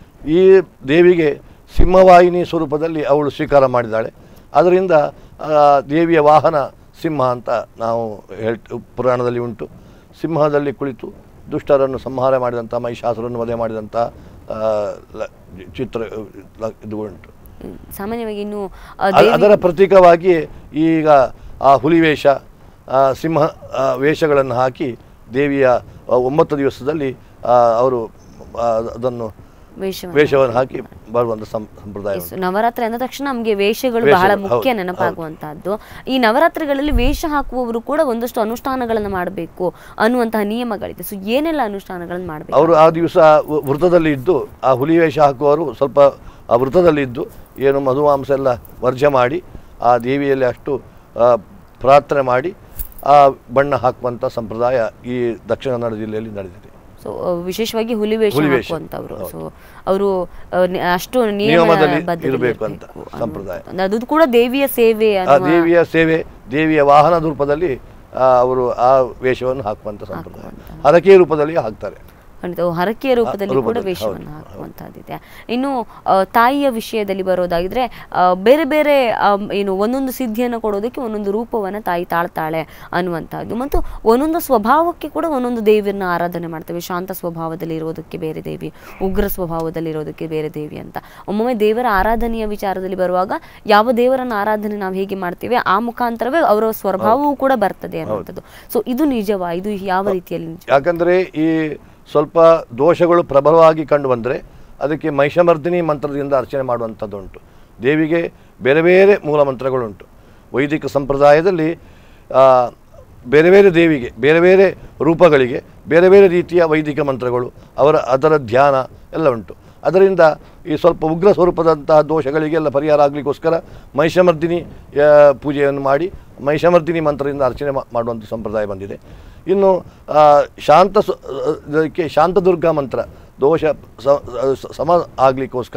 ಈ ದೇವಿಗೆ ಸಿಂಹವಾಹಿನಿ ಸ್ವರೂಪದಲ್ಲಿ ಅವಳು ಸ್ವೀಕಾರ ಮಾಡಿದ್ದಾಳೆ ಅದರಿಂದ ಆ, ದೇವಿಯ ವಾಹನ ಸಿಂಹ ಅಂತ ನಾವು ಹೇಳ್ ಪುರಾಣದಲ್ಲಿ ಉಂಟು ಸಿಂಹದಲ್ಲಿ ಕುಳಿತು ದುಷ್ಟರನ್ನು ಸಂಹಾರ ಮಾಡಿದಂಥ ಮಹಿಷಾಸುರನ್ನು ವಧೆ ಮಾಡಿದಂಥ ಆ, ಲ- ಚಿತ್ರ ಲ- ಇದು ಉಂಟು ಹ್ಮ್. ಸಾಮಾನ್ಯವಾಗಿ ಇನ್ನು ಆ, ಅ- ದೇವಿ ಅದರ ಪ್ರತೀಕವಾಗಿ ಈಗ ಆ ಹುಲಿ ವೇಷ ಆ, ಸಿಂಹ ಆ, ವೇಷಗಳನ್ನು ಹಾಕಿ ದೇವಿಯ ಆ, ಒಂಬತ್ತು ದಿವಸದಲ್ಲಿ ಆ, ಅವರು ಆ, ಅದನ್ನು ವೇಷವನ್ನು ವೇಷವನ್ನು ಹಾಕಿ ಬರುವಂಥ ಸಂ ಸಂಪ್ರದಾಯ ಎಸ್, ಉಂಟು. ನವರಾತ್ರಿ ಅಂದ ತಕ್ಷಣ ನಮಗೆ ವೇಷಗಳು ವೇಷಗಳು, ಬಹಳ ಹೌದು, ಮುಖ್ಯ ಹೌದು. ನೆನಪಾಗುವಂತಹದ್ದು ಈ ನವರಾತ್ರಿಗಳಲ್ಲಿ ವೇಷ ಹಾಕುವವರು ಕೂಡ ಒಂದಷ್ಟು ಅನುಷ್ಠಾನಗಳನ್ನು ಮಾಡಬೇಕು ಅನ್ನುವಂತಹ ನಿಯಮಗಳಿದೆ ಸೊ ಏನೆಲ್ಲ ಅನುಷ್ಠಾನಗಳನ್ನು ಮಾಡಬೇಕು ಅವರು ಆ ದಿವಸ ವ- ವೃತದಲ್ಲಿ ಇದ್ದು ಆ ಹುಲಿ ವೇಷ ಹಾಕುವವರು ಸ್ವಲ್ಪ ಆ ವೃತದಲ್ಲಿ ಇದ್ದು ಏನು ಮಧುಮಾಂಸ ಎಲ್ಲ ವರ್ಜ ಮಾಡಿ ಆ ದೇವಿಯಲ್ಲಿ ಅಷ್ಟು ಆ, ಪ್ರಾರ್ಥನೆ ಮಾಡಿ ಆ ಬಣ್ಣ ಹಾಕುವಂಥ ಸಂಪ್ರದಾಯ ಈ ದಕ್ಷಿಣ ಕನ್ನಡ ಜಿಲ್ಲೆಯಲ್ಲಿ ನಡೆದಿದೆ ಸೊ ವಿಶೇಷವಾಗಿ ಹುಲಿ ವೇಷ ಹುಲಿ ವೇಷ, ಹಾಕುವಂತವ್ರು ಹೌದು. ಸೊ ಅವರು ಅಷ್ಟು ನಿಯಮದಲ್ಲಿ ನಿಯಮಬದ್ಧದಲ್ಲಿ ಇರ್ಬೇಕು ಅಂತ ಇರ್ಬೇಕು ಸಂಪ್ರದಾಯ. ಅನ್ನುವಂಥದ್ದು. ಅದು ಕೂಡ ದೇವಿಯ ಸೇವೆ ಆ ಅನ್ನುವ ದೇವಿಯ ಸೇವೆ ದೇವಿಯ ವಾಹನ ರೂಪದಲ್ಲಿ ಆ, ಅವರು ಆ ವೇಷವನ್ನು ಹಾಕುವಂಥ ಸಂಪ್ರದಾಯ ಹಾಕುವಂತಹ. ಹರಕೆ ರೂಪದಲ್ಲಿ ಹಾಕ್ತಾರೆ ಖಂಡಿತ ಅವು ಹರಕೆಯ ರೂಪದಲ್ಲಿ ಕೂಡ ರೂಪದಲ್ಲಿ, ವೇಷವನ್ನು ಹೌದು, ಹಾಕುವಂತಹದ್ದಿದೆ ಇನ್ನು ಆ, ತಾಯಿಯ ವಿಷಯದಲ್ಲಿ ಬರೋದಾಗಿದ್ರೆ ಆ, ಬೇರೆ ಬೇರೆ ಆಮ್, ಏನು ಒಂದೊಂದು ಸಿದ್ಧಿಯನ್ನು ಕೊಡೋದಕ್ಕೆ ಒಂದೊಂದು ರೂಪವನ್ನು ತಾಯಿ ತಾಳ್ತಾಳೆ ಅನ್ನುವಂಥದ್ದು ಮತ್ತು ಒಂದೊಂದು ಸ್ವಭಾವಕ್ಕೆ ಕೂಡ ಒಂದೊಂದು ದೇವಿಯನ್ನ ಆರಾಧನೆ ಮಾಡ್ತೇವೆ ಶಾಂತ ಸ್ವಭಾವದಲ್ಲಿ ಇರೋದಕ್ಕೆ ಬೇರೆ ದೇವಿ ಉಗ್ರ ಸ್ವಭಾವದಲ್ಲಿ ಇರೋದಕ್ಕೆ ಬೇರೆ ದೇವಿ ಅಂತ ಒಮ್ಮೊಮ್ಮೆ ದೇವರ ಆರಾಧನೆಯ ವಿಚಾರದಲ್ಲಿ ಬರುವಾಗ ಯಾವ ದೇವರನ್ನ ಆರಾಧನೆ ನಾವು ಹೇಗೆ ಮಾಡ್ತೇವೆ ಆ ಮುಖಾಂತರವೇ ಅವರ ಸ್ವಭಾವವೂ ಕೂಡ ಬರ್ತದೆ ಅನ್ನುವಂಥದ್ದು ಸೊ ಇದು ನಿಜವಾ ಇದು ಯಾವ ರೀತಿಯಲ್ಲಿ ನಿಜ ಯಾಕಂದರೆ ಈ ಸ್ವಲ್ಪ ದೋಷಗಳು ಪ್ರಬಲವಾಗಿ ಕಂಡು ಬಂದರೆ ಅದಕ್ಕೆ ಮಹಿಷಮರ್ದಿನಿ ಮಂತ್ರದಿಂದ ಅರ್ಚನೆ ಮಾಡುವಂಥದ್ದು ಉಂಟು ದೇವಿಗೆ ಬೇರೆ ಬೇರೆ ಮೂಲ ಮಂತ್ರಗಳುಂಟು ವೈದಿಕ ಸಂಪ್ರದಾಯದಲ್ಲಿ ಆ, ಬೇರೆ ಬೇರೆ ದೇವಿಗೆ ಬೇರೆ ಬೇರೆ ರೂಪಗಳಿಗೆ ಬೇರೆ ಬೇರೆ ರೀತಿಯ ವೈದಿಕ ಮಂತ್ರಗಳು ಅವರ ಅದರ ಧ್ಯಾನ ಎಲ್ಲ ಉಂಟು ಅದರಿಂದ ಈ ಸ್ವಲ್ಪ ಉಗ್ರ ಸ್ವರೂಪದಂತಹ ದೋಷಗಳಿಗೆಲ್ಲ ಪರಿಹಾರ ಆಗಲಿಕ್ಕೋಸ್ಕರ ಮಹಿಷಮರ್ದಿನಿ ಆ, ಪೂಜೆಯನ್ನು ಮಾಡಿ ಮಹಿಷಮರ್ದಿನಿ ಮಂತ್ರದಿಂದ ಅರ್ಚನೆ ಮಾ- ಮಾಡುವಂಥ ಸಂಪ್ರದಾಯ ಬಂದಿದೆ ಇನ್ನು ಆ, ಶಾಂತ ಸ- ಇದಕ್ಕೆ ಶಾಂತದುರ್ಗಾ ಮಂತ್ರ ದೋಷ ಸ- ಸ- ಸಮ ಆಗಲಿಕ್ಕೋಸ್ಕರ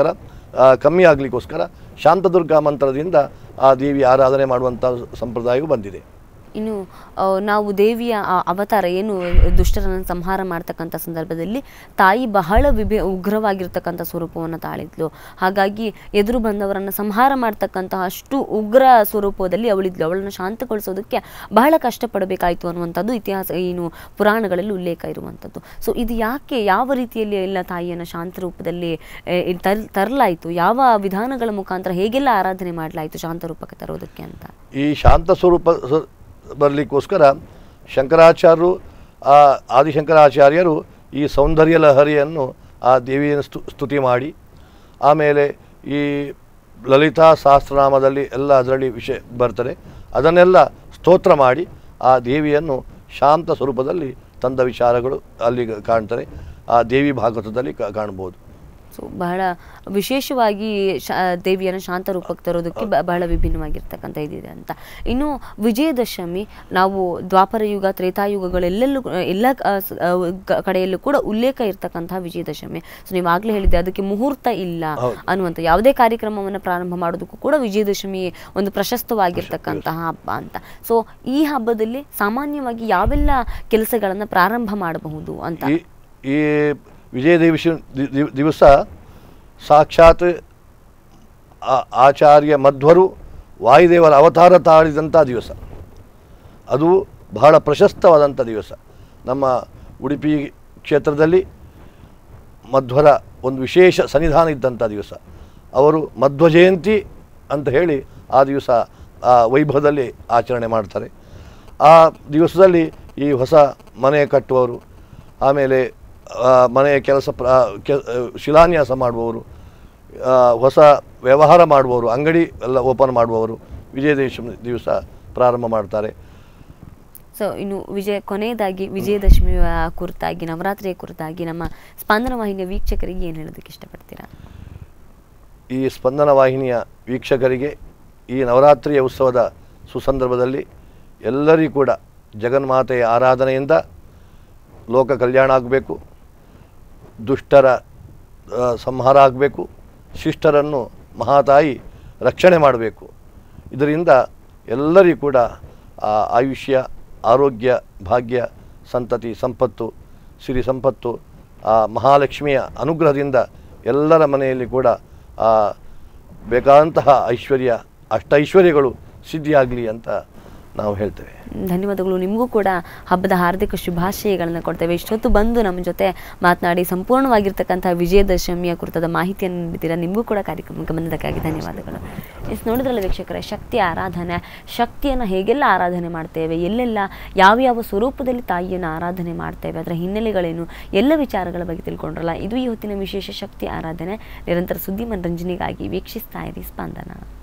ಆ, ಕಮ್ಮಿ ಆಗಲಿಕ್ಕೋಸ್ಕರ ಶಾಂತದುರ್ಗಾ ಮಂತ್ರದಿಂದ ಆ ದೇವಿ ಆರಾಧನೆ ಮಾಡುವಂಥ ಸಂಪ್ರದಾಯವೂ ಬಂದಿದೆ ಇನ್ನು ಆ, ನಾವು ದೇವಿಯ ಆ ಅವತಾರ ಏನು ದುಷ್ಟರನ್ನು ಸಂಹಾರ ಮಾಡ್ತಕ್ಕಂಥ ಸಂದರ್ಭದಲ್ಲಿ ತಾಯಿ ಬಹಳ ವಿಭಿ ಉಗ್ರವಾಗಿರ್ತಕ್ಕಂಥ ಸ್ವರೂಪವನ್ನು ತಾಳಿದ್ಲು ಹಾಗಾಗಿ ಎದುರು ಬಂದವರನ್ನು ಸಂಹಾರ ಮಾಡ್ತಕ್ಕಂತಹ ಅಷ್ಟು ಉಗ್ರ ಸ್ವರೂಪದಲ್ಲಿ ಅವಳಿದ್ಲು ಅವಳನ್ನು ಶಾಂತಗೊಳಿಸೋದಕ್ಕೆ ಬಹಳ ಕಷ್ಟಪಡಬೇಕಾಯಿತು ಅನ್ನುವಂಥದ್ದು ಇತಿಹಾಸ ಏನು ಪುರಾಣಗಳಲ್ಲಿ ಉಲ್ಲೇಖ ಇರುವಂಥದ್ದು ಸೊ ಇದು ಯಾಕೆ ಯಾವ ರೀತಿಯಲ್ಲಿ ಎಲ್ಲ ತಾಯಿಯನ್ನು ಶಾಂತ ರೂಪದಲ್ಲಿ ಆ, ಇಲ್ಲಿ ತರ್ ತರಲಾಯಿತು ಯಾವ ವಿಧಾನಗಳ ಮುಖಾಂತರ ಹೇಗೆಲ್ಲ ಆರಾಧನೆ ಮಾಡಲಾಯಿತು ಶಾಂತ ರೂಪಕ್ಕೆ ತರೋದಕ್ಕೆ ಅಂತ ಈ ಶಾಂತ ಸ್ವರೂಪ ಸ- ಬರಲಿಕ್ಕೋಸ್ಕರ ಶಂಕರಾಚಾರ್ಯರು ಆ ಆದಿಶಂಕರಾಚಾರ್ಯರು ಈ ಸೌಂದರ್ಯ ಲಹರಿಯನ್ನು ಆ ದೇವಿಯನ್ನು ಸ್ತು ಸ್ತುತಿ ಮಾಡಿ ಆಮೇಲೆ ಈ ಲಲಿತಾ ಸಹಸ್ರನಾಮದಲ್ಲಿ ಎಲ್ಲ ಅದರಲ್ಲಿ ವಿಷಯ ಬರ್ತದೆ ಅದನ್ನೆಲ್ಲ ಸ್ತೋತ್ರ ಮಾಡಿ ಆ ದೇವಿಯನ್ನು ಶಾಂತ ಸ್ವರೂಪದಲ್ಲಿ ತಂದ ವಿಚಾರಗಳು ಅಲ್ಲಿ ಕಾಣ್ತಾರೆ ಆ ದೇವಿ ಭಾಗವತದಲ್ಲಿ ಕಾ- ಕಾಣ್ಬೋದು ಸೊ ಬಹಳ ವಿಶೇಷವಾಗಿ ಶಾ ದೇವಿಯನ್ನು ಶಾಂತ ರೂಪಕ್ಕೆ ತರೋದಕ್ಕೆ ಬ- ಬಹಳ ವಿಭಿನ್ನವಾಗಿರ್ತಕ್ಕಂಥ ಇದಿದೆ ಅಂತ ಇನ್ನು ವಿಜಯದಶಮಿ ನಾವು ದ್ವಾಪರ ಯುಗ ತ್ರೇತಾಯುಗಗಳೆಲ್ಲೆಲ್ಲೂ ಎಲ್ಲ ಆ, ಸ- ಆ, ಗ- ಕಡೆಯಲ್ಲೂ ಕೂಡ ಉಲ್ಲೇಖ ಇರ್ತಕ್ಕಂತಹ ವಿಜಯದಶಮಿ ಸೊ ನೀವು ಆಗ್ಲೇ ಹೇಳಿದ್ದೆ ಅದಕ್ಕೆ ಮುಹೂರ್ತ ಇಲ್ಲ ಹೌದು. ಅನ್ನುವಂಥ ಯಾವುದೇ ಕಾರ್ಯಕ್ರಮವನ್ನು ಪ್ರಾರಂಭ ಮಾಡೋದಕ್ಕೂ ಕೂಡ ವಿಜಯದಶಮಿ ಒಂದು ಪ್ರಶಸ್ತವಾಗಿರ್ತಕ್ಕಂತಹ ಹಬ್ಬ ಅಂತ ಸೊ ಈ ಹಬ್ಬದಲ್ಲಿ ಸಾಮಾನ್ಯವಾಗಿ ಯಾವೆಲ್ಲ ಕೆಲಸಗಳನ್ನು ಪ್ರಾರಂಭ ಮಾಡಬಹುದು ಅಂತ ಈ ಈ ವಿಜಯ ದಿವಸ ದಿವಸ ಸಾಕ್ಷಾತ್ ಆ- ಆಚಾರ್ಯ ಮಧ್ವರು ವಾಯುದೇವರ ಅವತಾರ ತಾಳಿದಂಥ ದಿವಸ ಅದು ಬಹಳ ಪ್ರಶಸ್ತವಾದಂಥ ದಿವಸ ನಮ್ಮ ಉಡುಪಿ ಕ್ಷೇತ್ರದಲ್ಲಿ ಮಧ್ವರ ಒಂದು ವಿಶೇಷ ಸನ್ನಿಧಾನ ಇದ್ದಂಥ ದಿವಸ ಅವರು ಮಧ್ವ ಜಯಂತಿ ಅಂತ ಹೇಳಿ ಆ ದಿವಸ ಆ ವೈಭವದಲ್ಲಿ ಆಚರಣೆ ಮಾಡ್ತಾರೆ ಆ ದಿವಸದಲ್ಲಿ ಈ ಹೊಸ ಮನೆ ಕಟ್ಟುವವರು ಆಮೇಲೆ ಆ, ಮನೆಯ ಕೆಲಸ ಪ್ರ ಕೆ ಶಿಲಾನ್ಯಾಸ ಮಾಡುವವರು ಆ, ಹೊಸ ವ್ಯವಹಾರ ಮಾಡುವವರು ಅಂಗಡಿ ಎಲ್ಲ ಓಪನ್ ಮಾಡುವವರು ವಿಜಯದಶಮಿ ದಿವಸ ಪ್ರಾರಂಭ ಮಾಡ್ತಾರೆ ಸೊ ಇನ್ನು ವಿಜಯ ಕೊನೆಯದಾಗಿ ವಿಜಯದಶಮಿ ಕುರಿತಾಗಿ ನವರಾತ್ರಿಯ ಕುರಿತಾಗಿ ನಮ್ಮ ಸ್ಪಂದನ ವಾಹಿನಿಯ ವೀಕ್ಷಕರಿಗೆ ಏನು ಹೇಳೋದಕ್ಕೆ ಇಷ್ಟಪಡ್ತೀರಾ ಈ ಸ್ಪಂದನ ವಾಹಿನಿಯ ವೀಕ್ಷಕರಿಗೆ ಈ ನವರಾತ್ರಿಯ ಉತ್ಸವದ ಸುಸಂದರ್ಭದಲ್ಲಿ ಎಲ್ಲರಿಗೂ ಕೂಡ ಜಗನ್ಮಾತೆಯ ಆರಾಧನೆಯಿಂದ ಲೋಕ ಕಲ್ಯಾಣ ಆಗಬೇಕು ದುಷ್ಟರ ಆ, ಸಂಹಾರ ಆಗಬೇಕು ಶಿಷ್ಟರನ್ನು ಮಹಾತಾಯಿ ರಕ್ಷಣೆ ಮಾಡಬೇಕು ಇದರಿಂದ ಎಲ್ಲರಿಗೂ ಕೂಡ ಆ ಆಯುಷ್ಯ ಆರೋಗ್ಯ ಭಾಗ್ಯ ಸಂತತಿ ಸಂಪತ್ತು ಸಿರಿ ಸಂಪತ್ತು ಆ ಮಹಾಲಕ್ಷ್ಮಿಯ ಅನುಗ್ರಹದಿಂದ ಎಲ್ಲರ ಮನೆಯಲ್ಲಿ ಕೂಡ ಆ ಬೇಕಾದಂತಹ ಐಶ್ವರ್ಯ ಅಷ್ಟೈಶ್ವರ್ಯಗಳು ಸಿದ್ಧಿಯಾಗಲಿ ಅಂತ ನಾವು ಹೇಳ್ತೇವೆ ಧನ್ಯವಾದಗಳು ನಿಮಗೂ ಕೂಡ ಹಬ್ಬದ ಹಾರ್ದಿಕ ಶುಭಾಶಯಗಳನ್ನು ಕೊಡ್ತೇವೆ ಇಷ್ಟೊತ್ತು ಬಂದು ನಮ್ಮ ಜೊತೆ ಮಾತನಾಡಿ ಸಂಪೂರ್ಣವಾಗಿರ್ತಕ್ಕಂಥ ವಿಜಯದಶಮಿಯ ಕುರಿತಾದ ಮಾಹಿತಿಯನ್ನು ನೀಡಿದ್ದೀರಾ ನಿಮಗೂ ಕೂಡ ಕಾರ್ಯಕ್ರಮಕ್ಕೆ ಬಂದದಕ್ಕಾಗಿ ಧನ್ಯವಾದಗಳು ಎಸ್ ನೋಡಿದ್ರಲ್ಲ ವೀಕ್ಷಕರೇ ಶಕ್ತಿ ಆರಾಧನೆ ಶಕ್ತಿಯನ್ನು ಹೇಗೆಲ್ಲ ಆರಾಧನೆ ಮಾಡ್ತೇವೆ ಎಲ್ಲೆಲ್ಲ ಯಾವ ಯಾವ ಸ್ವರೂಪದಲ್ಲಿ ತಾಯಿಯನ್ನು ಆರಾಧನೆ ಮಾಡ್ತೇವೆ ಅದರ ಹಿನ್ನೆಲೆಗಳೇನು ಎಲ್ಲ ವಿಚಾರಗಳ ಬಗ್ಗೆ ತಿಳ್ಕೊಂಡ್ರಲ್ಲ ಇದು ಈ ಹೊತ್ತಿನ ವಿಶೇಷ ಶಕ್ತಿ ಆರಾಧನೆ ನಿರಂತರ ಸುದ್ದಿ ಮನರಂಜನೆಗಾಗಿ ವೀಕ್ಷಿಸ್ತಾ ಇರಿ ಸ್ಪಂದನ